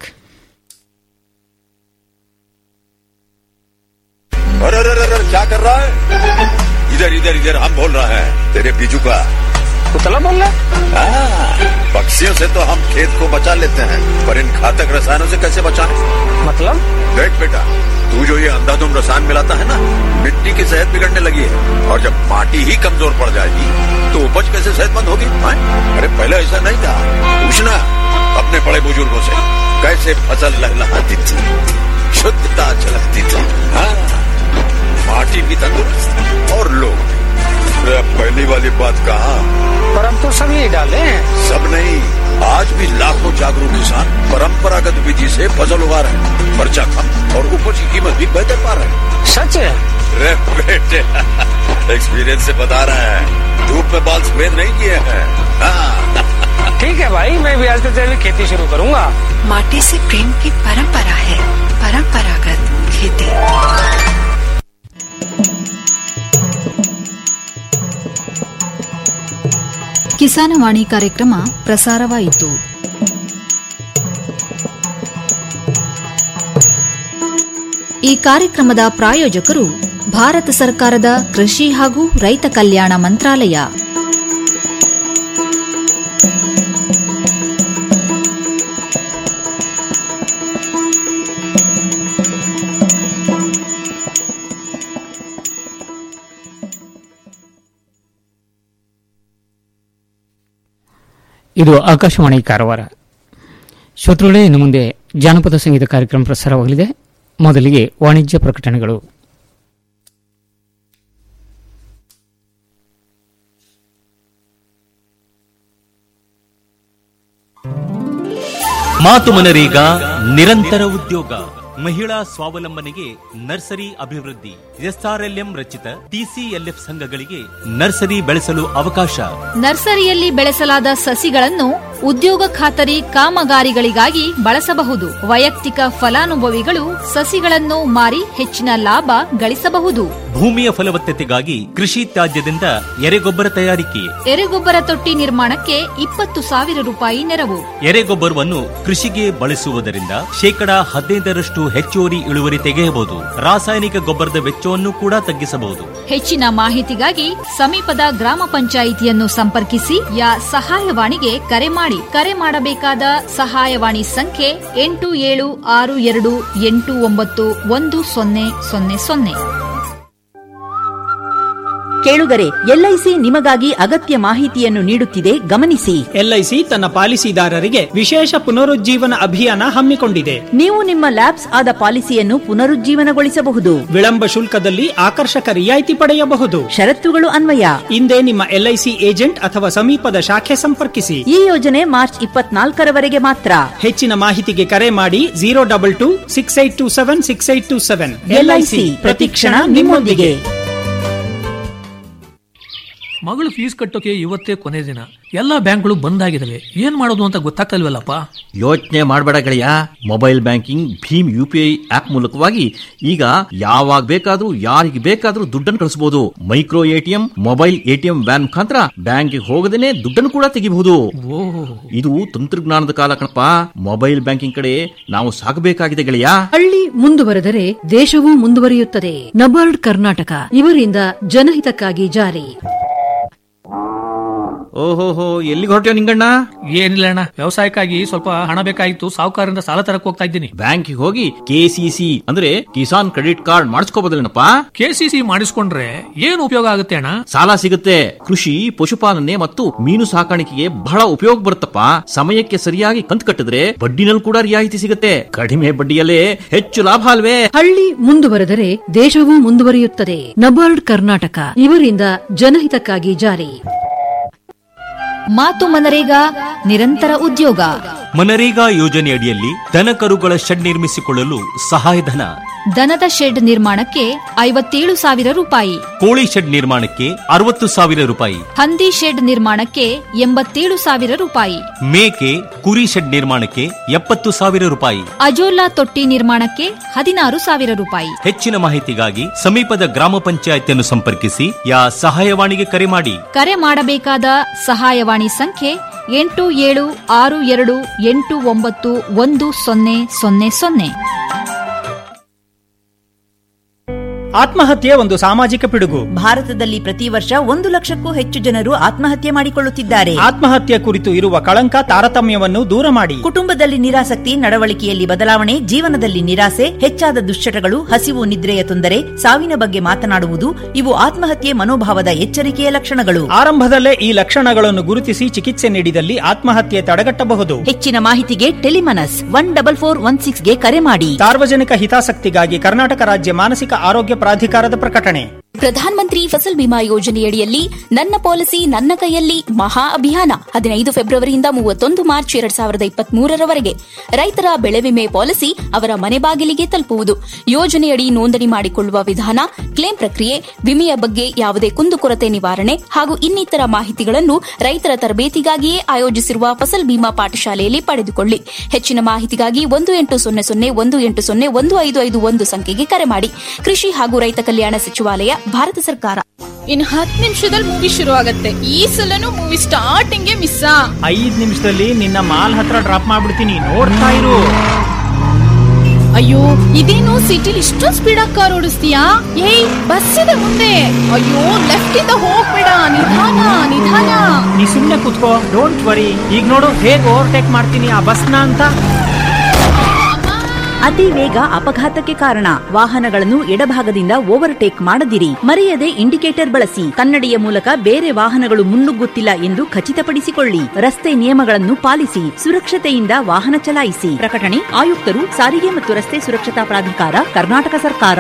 अरे अरे अरे क्या कर रहा है इधर इधर इधर हम बोल रहे हैं तेरे बीजू का पुतला बोल रहा हाँ, पक्षियों से तो हम खेत को बचा लेते हैं पर इन घातक रसायनों से कैसे बचाएं? मतलब देख बेटा तू जो ये अंधाधुंध रसायन मिलाता है ना मिट्टी की सेहत बिगड़ने लगी है और जब माटी ही कमजोर पड़ जाएगी तो उपज कैसे सेहतमंद होगी हाँ? अरे पहले ऐसा नहीं था पूछना अपने बड़े बुजुर्गों से कैसे फसल लहलहाती थी शुद्धता झलकती थी हाँ माटी भी तंदुरुस्त और लोग भी अरे अब पहली वाली बात कहा पर हम तो सब यही डाले हैं सब नहीं आज भी लाखों जागरूक किसान परंपरागत विधि से फसल उगा रहे हैं खर्चा कम और उपज की कीमत भी बेहतर पा रहे हैं सच है अरे बेटे एक्सपीरियंस से बता रहे हैं धूप में बाल सफेद नहीं किए हैं हाँ, ठीक है भाई मैं भी आज से तेरी खेती शुरू करूंगा माटी से प्रेम की परंपरा है परंपरागत खेती ಕಿಸಾನವಾಣಿ ಕಾರ್ಯಕ್ರಮ ಪ್ರಸಾರವಾಯಿತು ಈ ಕಾರ್ಯಕ್ರಮದ ಪ್ರಾಯೋಜಕರು ಭಾರತ ಸರ್ಕಾರದ ಕೃಷಿ ಹಾಗೂ ರೈತ ಕಲ್ಯಾಣ ಮಂತ್ರಾಲಯ ಇದು ಆಕಾಶವಾಣಿ ಕಾರವಾರ ಶ್ರೋತೃಗಳೇ ಇನ್ನು ಮುಂದೆ ಜಾನಪದ ಸಂಗೀತ ಕಾರ್ಯಕ್ರಮ ಪ್ರಸಾರವಾಗಲಿದೆ ಮೊದಲಿಗೆ ವಾಣಿಜ್ಯ ಪ್ರಕಟಣೆಗಳು ಮಾತು ಮನರೇಗ ನಿರಂತರ ಉದ್ಯೋಗ ಮಹಿಳಾ ಸ್ವಾವಲಂಬನೆಗೆ ನರ್ಸರಿ ಅಭಿವೃದ್ಧಿ ಎಸ್ಆರ್ಎಲ್ಎಂ ರಚಿತ ಟಿಸಿಎಲ್ಎಫ್ ಸಂಘಗಳಿಗೆ ನರ್ಸರಿ ಬೆಳೆಸಲು ಅವಕಾಶ ನರ್ಸರಿಯಲ್ಲಿ ಬೆಳೆಸಲಾದ ಸಸಿಗಳನ್ನು ಉದ್ಯೋಗ ಖಾತರಿ ಕಾಮಗಾರಿಗಳಿಗಾಗಿ ಬಳಸಬಹುದು ವೈಯಕ್ತಿಕ ಫಲಾನುಭವಿಗಳು ಸಸಿಗಳನ್ನು ಮಾರಿ ಹೆಚ್ಚಿನ ಲಾಭ ಗಳಿಸಬಹುದು ಭೂಮಿಯ ಫಲವತ್ತತೆಗಾಗಿ ಕೃಷಿ ತ್ಯಾಜ್ಯದಿಂದ ಎರೆಗೊಬ್ಬರ ತಯಾರಿಕೆ ಎರೆಗೊಬ್ಬರ ತೊಟ್ಟಿ ನಿರ್ಮಾಣಕ್ಕೆ ಇಪ್ಪತ್ತು ಸಾವಿರ ರೂಪಾಯಿ ನೆರವು ಎರೆಗೊಬ್ಬರವನ್ನು ಕೃಷಿಗೆ ಬಳಸುವುದರಿಂದ ಶೇಕಡಾ ಹದಿನೈದರಷ್ಟು ಹೆಚ್ಚುವರಿ ಇಳುವರಿ ತೆಗೆಯಬಹುದು ರಾಸಾಯನಿಕ ಗೊಬ್ಬರದ ವೆಚ್ಚವನ್ನು ಕೂಡ ತಗ್ಗಿಸಬಹುದು ಹೆಚ್ಚಿನ ಮಾಹಿತಿಗಾಗಿ ಸಮೀಪದ ಗ್ರಾಮ ಪಂಚಾಯಿತಿಯನ್ನು ಸಂಪರ್ಕಿಸಿ ಯಾ ಸಹಾಯವಾಣಿಗೆ ಕರೆ ಮಾಡಿ ಕರೆ ಮಾಡಬೇಕಾದ ಸಹಾಯವಾಣಿ ಸಂಖ್ಯೆ ಎಂಟು ಏಳು ಆರು ಎರಡು ಎಂಟು ಒಂಬತ್ತು ಒಂದು ಸೊನ್ನೆ ಸೊನ್ನೆ ಸೊನ್ನೆ ಕೇಳುಗರೆ ಎಲ್ಐಸಿ ನಿಮಗಾಗಿ ಅಗತ್ಯ ಮಾಹಿತಿಯನ್ನು ನೀಡುತ್ತಿದೆ ಗಮನಿಸಿ ಎಲ್ಐಸಿ ತನ್ನ ಪಾಲಿಸಿದಾರರಿಗೆ ವಿಶೇಷ ಪುನರುಜ್ಜೀವನ ಅಭಿಯಾನ ಹಮ್ಮಿಕೊಂಡಿದೆ ನೀವು ನಿಮ್ಮ ಲ್ಯಾಬ್ಸ್ ಆದ ಪಾಲಿಸಿಯನ್ನು ಪುನರುಜ್ಜೀವನಗೊಳಿಸಬಹುದು ವಿಳಂಬ ಶುಲ್ಕದಲ್ಲಿ ಆಕರ್ಷಕ ರಿಯಾಯಿತಿ ಪಡೆಯಬಹುದು ಷರತ್ತುಗಳು ಅನ್ವಯ ಹಿಂದೆ ನಿಮ್ಮ ಎಲ್ಐಸಿ ಏಜೆಂಟ್ ಅಥವಾ ಸಮೀಪದ ಶಾಖೆ ಸಂಪರ್ಕಿಸಿ ಈ ಯೋಜನೆ ಮಾರ್ಚ್ ಇಪ್ಪತ್ನಾಲ್ಕರವರೆಗೆ ಮಾತ್ರ ಹೆಚ್ಚಿನ ಮಾಹಿತಿಗೆ ಕರೆ ಮಾಡಿ zero double two six eight two seven six eight two seven LIC ಪ್ರತಿಕ್ಷಣ ನಿಮ್ಮೊಂದಿಗೆ ಮಗಳು ಫೀಸ್ ಕಟ್ಟೋಕೆ ಇವತ್ತೇ ಕೊನೆ ದಿನ ಎಲ್ಲಾ ಬ್ಯಾಂಕ್ಗಳು ಬಂದ್ ಆಗಿದಾವೆ ಏನ್ ಮಾಡೋದು ಅಂತ ಗೊತ್ತಾಗ್ತಲ್ವಲ್ಲಪ್ಪ ಯೋಚನೆ ಮಾಡಬೇಡ ಗೆಳೆಯ ಮೊಬೈಲ್ ಬ್ಯಾಂಕಿಂಗ್ ಭೀಮ್ ಯು ಪಿ ಐ ಆಪ್ ಮೂಲಕವಾಗಿ ಈಗ ಯಾವಾಗ ಬೇಕಾದ್ರೂ ಯಾರಿಗೆ ಬೇಕಾದ್ರೂ ದುಡ್ಡನ್ನು ಕಳಿಸಬಹುದು micro ATM mobile ATM van ಮುಖಾಂತರ ಬ್ಯಾಂಕ್ಗೆ ಹೋಗದೇನೆ ದುಡ್ಡನ್ನು ಕೂಡ ತೆಗಿಬಹುದು ಇದು ತಂತ್ರಜ್ಞಾನದ ಕಾಲ ಕಣಪ್ಪ ಮೊಬೈಲ್ ಬ್ಯಾಂಕಿಂಗ್ ಕಡೆ ನಾವು ಸಾಗಬೇಕಾಗಿದೆ ಗೆಳೆಯ ಹಳ್ಳಿ ಮುಂದುವರೆದರೆ ದೇಶವೂ ಮುಂದುವರಿಯುತ್ತದೆ ನಬಾರ್ಡ್ ಕರ್ನಾಟಕ ಇವರಿಂದ ಜನಹಿತಕ್ಕಾಗಿ ಜಾರಿ ಓಹೋಹೋ ಎಲ್ಲಿಗೆ ಹೊರಟ್ಯೋ ನಿಂಗಣ್ಣ ಏನಿಲ್ಲ ಅಣ್ಣ ವ್ಯವಸಾಯಕ್ಕಾಗಿ ಸ್ವಲ್ಪ ಹಣ ಬೇಕಾಗಿತ್ತು ಸಾಹುಕಾರರಿಂದ ಸಾಲ ತರಕ್ ಹೋಗ್ತಾ ಇದ್ದೀನಿ ಬ್ಯಾಂಕಿಗೆ ಹೋಗಿ ಕೆಸಿಸಿ ಅಂದ್ರೆ ಕಿಸಾನ್ ಕ್ರೆಡಿಟ್ ಕಾರ್ಡ್ ಮಾಡಿಸ್ಕೋಬೋದಿಲ್ಲನಪ್ಪ ಕೆಸಿಸಿ ಮಾಡಿಸ್ಕೊಂಡ್ರೆ ಏನು ಉಪಯೋಗ ಆಗುತ್ತೆ ಅಣ್ಣ ಸಾಲ ಸಿಗುತ್ತೆ ಕೃಷಿ ಪಶುಪಾಲನೆ ಮತ್ತು ಮೀನು ಸಾಕಾಣಿಕೆಗೆ ಬಹಳ ಉಪಯೋಗ ಬರುತ್ತಪ್ಪ ಸಮಯಕ್ಕೆ ಸರಿಯಾಗಿ ಕಂತು ಕಟ್ಟಿದ್ರೆ ಬಡ್ಡಿನಲ್ಲಿ ಕೂಡ ರಿಯಾಯಿತಿ ಸಿಗುತ್ತೆ ಕಡಿಮೆ ಬಡ್ಡಿಯಲ್ಲೇ ಹೆಚ್ಚು ಲಾಭ ಅಲ್ವೇ ಹಳ್ಳಿ ಮುಂದುವರೆದರೆ ದೇಶವೂ ಮುಂದುವರಿಯುತ್ತದೆ ನಬಾರ್ಡ್ ಕರ್ನಾಟಕ ಇವರಿಂದ ಜನಹಿತಕ್ಕಾಗಿ ಜಾರಿ ಮಾತು ಮನರೇಗಾ ನಿರಂತರ ಉದ್ಯೋಗ ಮನರೇಗಾ ಯೋಜನೆಯಡಿಯಲ್ಲಿ ದನ ಕರುಗಳ ಶೆಡ್ ನಿರ್ಮಿಸಿಕೊಳ್ಳಲು ಸಹಾಯಧನ ದನದ ಶೆಡ್ ನಿರ್ಮಾಣಕ್ಕೆ ಐವತ್ತೇಳು ಸಾವಿರ ರೂಪಾಯಿ ಕೋಳಿ ಶೆಡ್ ನಿರ್ಮಾಣಕ್ಕೆ ಅರವತ್ತು ಸಾವಿರ ರೂಪಾಯಿ ಹಂದಿ ಶೆಡ್ ನಿರ್ಮಾಣಕ್ಕೆ ಎಂಬತ್ತೇಳು ಸಾವಿರ ರೂಪಾಯಿ ಮೇಕೆ ಕುರಿ ಶೆಡ್ ನಿರ್ಮಾಣಕ್ಕೆ ಎಪ್ಪತ್ತು ಸಾವಿರ ರೂಪಾಯಿ ಅಜೋಲಾ ತೊಟ್ಟಿ ನಿರ್ಮಾಣಕ್ಕೆ ಹದಿನಾರು ಸಾವಿರ ರೂಪಾಯಿ ಹೆಚ್ಚಿನ ಮಾಹಿತಿಗಾಗಿ ಸಮೀಪದ ಗ್ರಾಮ ಪಂಚಾಯತ್ ಸಂಪರ್ಕಿಸಿ ಯಾ ಸಹಾಯವಾಣಿಗೆ ಕರೆ ಮಾಡಿ ಕರೆ ಮಾಡಬೇಕಾದ ಸಹಾಯವಾಣಿ ಸಂಖ್ಯೆ ಎಂಟು ಏಳು ಆರು ಎರಡು ಎಂಟು ಒಂಬತ್ತು ಒಂದು ಸೊನ್ನೆ ಸೊನ್ನೆ ಸೊನ್ನೆ ಆತ್ಮಹತ್ಯೆ ಒಂದು ಸಾಮಾಜಿಕ ಪಿಡುಗು ಭಾರತದಲ್ಲಿ ಪ್ರತಿ ವರ್ಷ ಒಂದು ಲಕ್ಷಕ್ಕೂ ಹೆಚ್ಚು ಜನರು ಆತ್ಮಹತ್ಯೆ ಮಾಡಿಕೊಳ್ಳುತ್ತಿದ್ದಾರೆ ಆತ್ಮಹತ್ಯೆ ಕುರಿತು ಇರುವ ಕಳಂಕ ತಾರತಮ್ಯವನ್ನು ದೂರ ಮಾಡಿ ಕುಟುಂಬದಲ್ಲಿ ನಿರಾಸಕ್ತಿ ನಡವಳಿಕೆಯಲ್ಲಿ ಬದಲಾವಣೆ ಜೀವನದಲ್ಲಿ ನಿರಾಸೆ ಹೆಚ್ಚಾದ ದುಶ್ಚಟಗಳು ಹಸಿವು ನಿದ್ರೆಯ ತೊಂದರೆ ಸಾವಿನ ಬಗ್ಗೆ ಮಾತನಾಡುವುದು ಇವು ಆತ್ಮಹತ್ಯೆ ಮನೋಭಾವದ ಎಚ್ಚರಿಕೆಯ ಲಕ್ಷಣಗಳು ಆರಂಭದಲ್ಲೇ ಈ ಲಕ್ಷಣಗಳನ್ನು ಗುರುತಿಸಿ ಚಿಕಿತ್ಸೆ ನೀಡಿದಲ್ಲಿ ಆತ್ಮಹತ್ಯೆ ತಡೆಗಟ್ಟಬಹುದು ಹೆಚ್ಚಿನ ಮಾಹಿತಿಗೆ Tele MANAS one double four one ಸಿಕ್ಸ್ಗೆ ಕರೆ ಮಾಡಿ ಸಾರ್ವಜನಿಕ ಹಿತಾಸಕ್ತಿಗಾಗಿ ಕರ್ನಾಟಕ ರಾಜ್ಯ ಮಾನಸಿಕ ಆರೋಗ್ಯ ಪ್ರಾಧಿಕಾರದ ಪ್ರಕಟಣೆ ಪ್ರಧಾನ ಮಂತ್ರಿ ಫಸಲ್ ಬಿಮಾ ಯೋಜನೆಯಡಿಯಲ್ಲಿ ನನ್ನ ಪಾಲಿಸಿ ನನ್ನ ಕೈಯಲ್ಲಿ ಮಹಾ ಅಭಿಯಾನ ಹದಿನೈದು ಫೆಬ್ರವರಿಯಿಂದ ಮೂವತ್ತೊಂದು ಮಾರ್ಚ್ ಎರಡ್ ಸಾವಿರದ ಇಪ್ಪತ್ತ್ ಮೂರರವರೆಗೆ ರೈತರ ಬೆಳೆ ವಿಮೆ ಪಾಲಿಸಿ ಅವರ ಮನೆ ಬಾಗಿಲಿಗೆ ತಲುಪುವುದು ಯೋಜನೆಯಡಿ ನೋಂದಣಿ ಮಾಡಿಕೊಳ್ಳುವ ವಿಧಾನ ಕ್ಲೇಮ್ ಪ್ರಕ್ರಿಯೆ ವಿಮೆಯ ಬಗ್ಗೆ ಯಾವುದೇ ಕುಂದುಕೊರತೆ ನಿವಾರಣೆ ಹಾಗೂ ಇನ್ನಿತರ ಮಾಹಿತಿಗಳನ್ನು ರೈತರ ತರಬೇತಿಗಾಗಿಯೇ ಆಯೋಜಿಸಿರುವ ಫಸಲ್ ಬಿಮಾ ಪಾಠಶಾಲೆಯಲ್ಲಿ ಪಡೆದುಕೊಳ್ಳಿ ಹೆಚ್ಚಿನ ಮಾಹಿತಿಗಾಗಿ ಒಂದು ಎಂಟು ಸೊನ್ನೆ ಸೊನ್ನೆ ಒಂದು ಎಂಟು ಸೊನ್ನೆ ಒಂದು ಐದು ಐದು ಒಂದು ಸಂಖ್ಯೆಗೆ ಕರೆ ಮಾಡಿ ಕೃಷಿ ಹಾಗೂ ರೈತ ಕಲ್ಯಾಣ ಸಚಿವಾಲಯ ಭಾರತ ಸರ್ಕಾರ ಇನ್ ಹತ್ತು ನಿಮಿಷದಲ್ಲಿ ಮೂವಿ ಶುರು ಆಗತ್ತೆ ಈ ಸಲನು ಮೂವಿ ಸ್ಟಾರ್ಟಿಂಗ್ ಮಿಸ್ ಐದ್ ನಿಮಿಷದಲ್ಲಿ ನಿನ್ನ ಮಾಲ್ ಹತ್ರ ಡ್ರಾಪ್ ಮಾಡ್ಬಿಡ್ತೀನಿ ನೋಡ್ತಾ ಇರು ಅಯ್ಯೋ ಇದೇನು ಸಿಟಿಲಿ ಇಷ್ಟೊಂದು ಸ್ಪೀಡ್ ಆಗಿ ಕಾರ್ ಓಡಿಸ್ತೀಯಾ ಏಯ್ ಬಸ್ ಇದೆ ಮುಂದೆ ಅಯ್ಯೋ ಲೆಫ್ಟ್ ಇಂದ ಹೋಗ್ಬೇಡ ನಿಧಾನ ನಿಧಾನ ನೀ ಸುಮ್ನೆ ಕುತ್ಕೋ ಡೋಂಟ್ ವರಿ ಈಗ ನೋಡು ಹೇಗ್ ಓವರ್ಟೇಕ್ ಮಾಡ್ತೀನಿ ಆ ಬಸ್ನ ಅಂತ ಅತಿ ವೇಗ ಅಪಘಾತಕ್ಕೆ ಕಾರಣ ವಾಹನಗಳನ್ನು ಎಡಭಾಗದಿಂದ ಓವರ್ಟೇಕ್ ಮಾಡದಿರಿ ಮರೆಯದೆ ಇಂಡಿಕೇಟರ್ ಬಳಸಿ ಕನ್ನಡಿಯ ಮೂಲಕ ಬೇರೆ ವಾಹನಗಳು ಮುನ್ನುಗ್ಗುತ್ತಿಲ್ಲ ಎಂದು ಖಚಿತಪಡಿಸಿಕೊಳ್ಳಿ ರಸ್ತೆ ನಿಯಮಗಳನ್ನು ಪಾಲಿಸಿ ಸುರಕ್ಷತೆಯಿಂದ ವಾಹನ ಚಲಾಯಿಸಿ ಪ್ರಕಟಣೆ ಆಯುಕ್ತರು ಸಾರಿಗೆ ಮತ್ತು ರಸ್ತೆ ಸುರಕ್ಷತಾ ಪ್ರಾಧಿಕಾರ ಕರ್ನಾಟಕ ಸರ್ಕಾರ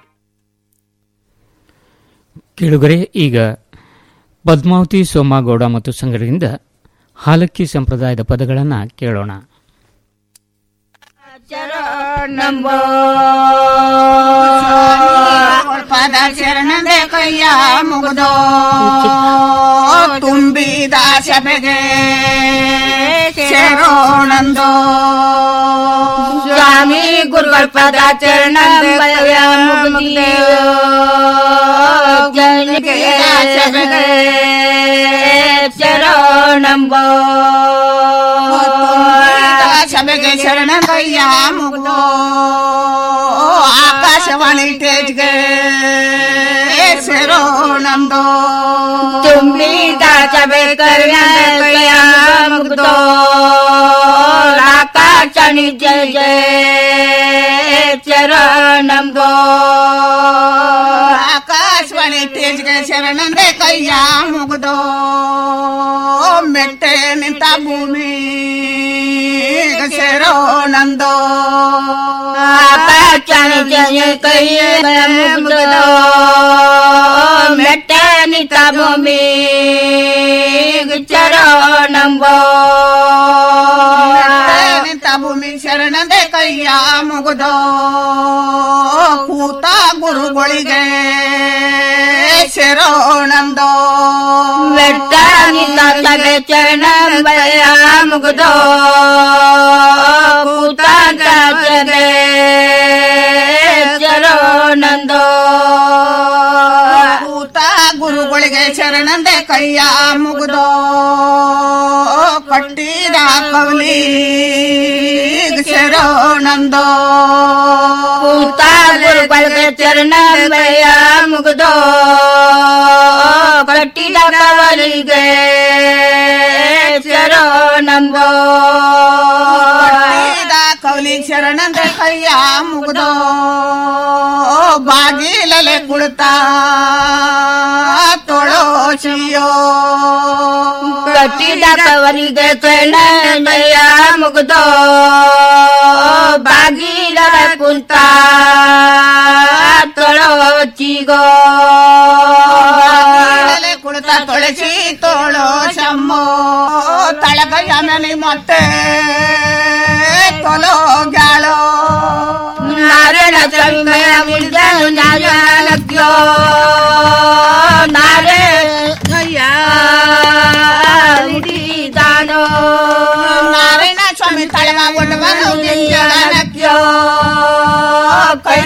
ಕೇಳುಗರೆ ಈಗ ಪದ್ಮಾವತಿ ಸೋಮಗೌಡ ಮತ್ತು ಸಂಘದಿಂದ ಹಾಲಕ್ಕಿ ಸಂಪ್ರದಾಯದ ಪದಗಳನ್ನು ಕೇಳೋಣ ನಂಬೋ ಪದ ಶರಣದೆ ಕೈಯ ಮುಗಿದೋ ತುಂಬಿದ ಸಭೆಗೆ ಶರಣಂದೋ ಸ್ವಾಮಿ ಗುರುಗಳ ಪದ ಚರಣದೆ ಕೈಯ ಮುಗಿದೋ ಸಭೆಗೆ ಶರಣಂಬೋ ಸಭೆಗೆ ಶರಣ ಕೈಯ ಮುಗ್ದೋ ಆಕಾಶವಾಣಿ ಟೇಜ್ಗೆ ಸೆರೋ ನಮ್ದೋ ತುಂಬಿದ ಸಭೆ ಕೈಯ ಮುಗ್ದೋ ಆಕಾಶವಾಣಿ ಜಯ ಜಯ ಶರಣಂದೋ ಆಕಾಶ ಆಕಾಶವಾಣಿ ತೇಜ್ಗೆ ಶರಣಂದೆ ಕೈಯ ಮುಗಿದೋ ಮೆಟ್ಟೆ ನಿಂತ ಭೂಮಿ ಸೇರೋ ನಂದೋ ಆಕಾಶವಾಣಿ ತೇಜ್ಗೆ ಕೈಯ ಮುಗಿದೋ ಮೆಟ್ಟೆ ನಿಂತ ಭೂಮಿ ಚರೋ ನಂಬೋ ನಿಂತ ಭೂಮಿ ಶರಣಂದೆ ಕೈಯ ಮುಗಿದೋ ಕೂತ ಗುರುಗಳಿಗೆ ಶರಣಂದೋ ಬೆಟ್ಟ ನಿಂತ ಸಭೆ ಚರಣ ಬಯ ಮುಗಿದೋ ಕೂತ ಸಭೆ ಚರೋ ನಂದೋ ಕೂತ ಗುರುಗಳಿಗೆ ಶರಣಂದೆ ಕೈಯ ಮುಗಿದೋ ಕಟ್ಟಿದ ಕವಲಿ ಶರಣಂದೋ ಕೂತ ಗುರುಗಳಿಗೆ ಚರಣ ಬಯ ಮುಗಿದೋ ಕಟ್ಟಿದ ಕವಲಿಗೆ ಚರೋ ನಂದೋ ಕಟ್ಟಿದ ಕವಲಿ ಶರಣಂದೆ ಕೈಯ ಮುಗಿದೋ ಬಾಗಿಲಲೆ ಕುಳಿತ ತೊಳೋಶಿಯೋ ಕಟ್ಟಿದ ಕವಲಿಗೆ ಚರಣಯ ಮುಗಿದೋ ಬಾಗಿಲ ಕುಂತ ತೊಳಚಿಗೋ ಬಾಗಿಲಲೆ ಕುಳಿತ ತೊಳಸಿ ತೋಳೋ ಶಮ್ಮೋ ತಳಗಯ್ಯ ಮನೆ ಮತ್ತೆ ತೊಲೋ ಗ್ಯಾಳೋ ನಾರಾಯಣ ಚಂಗಯ ಮುಳ್ಗನು ನಾರಾಯಣಕ್ಯೋ ನಾರೇ ದಾನೋ ನಾರಾಯಣ ಸ್ವಾಮಿ ತಳಗ ಒಡವನು ಗಿಂಜಳನಕ್ಯೋ ಕೈ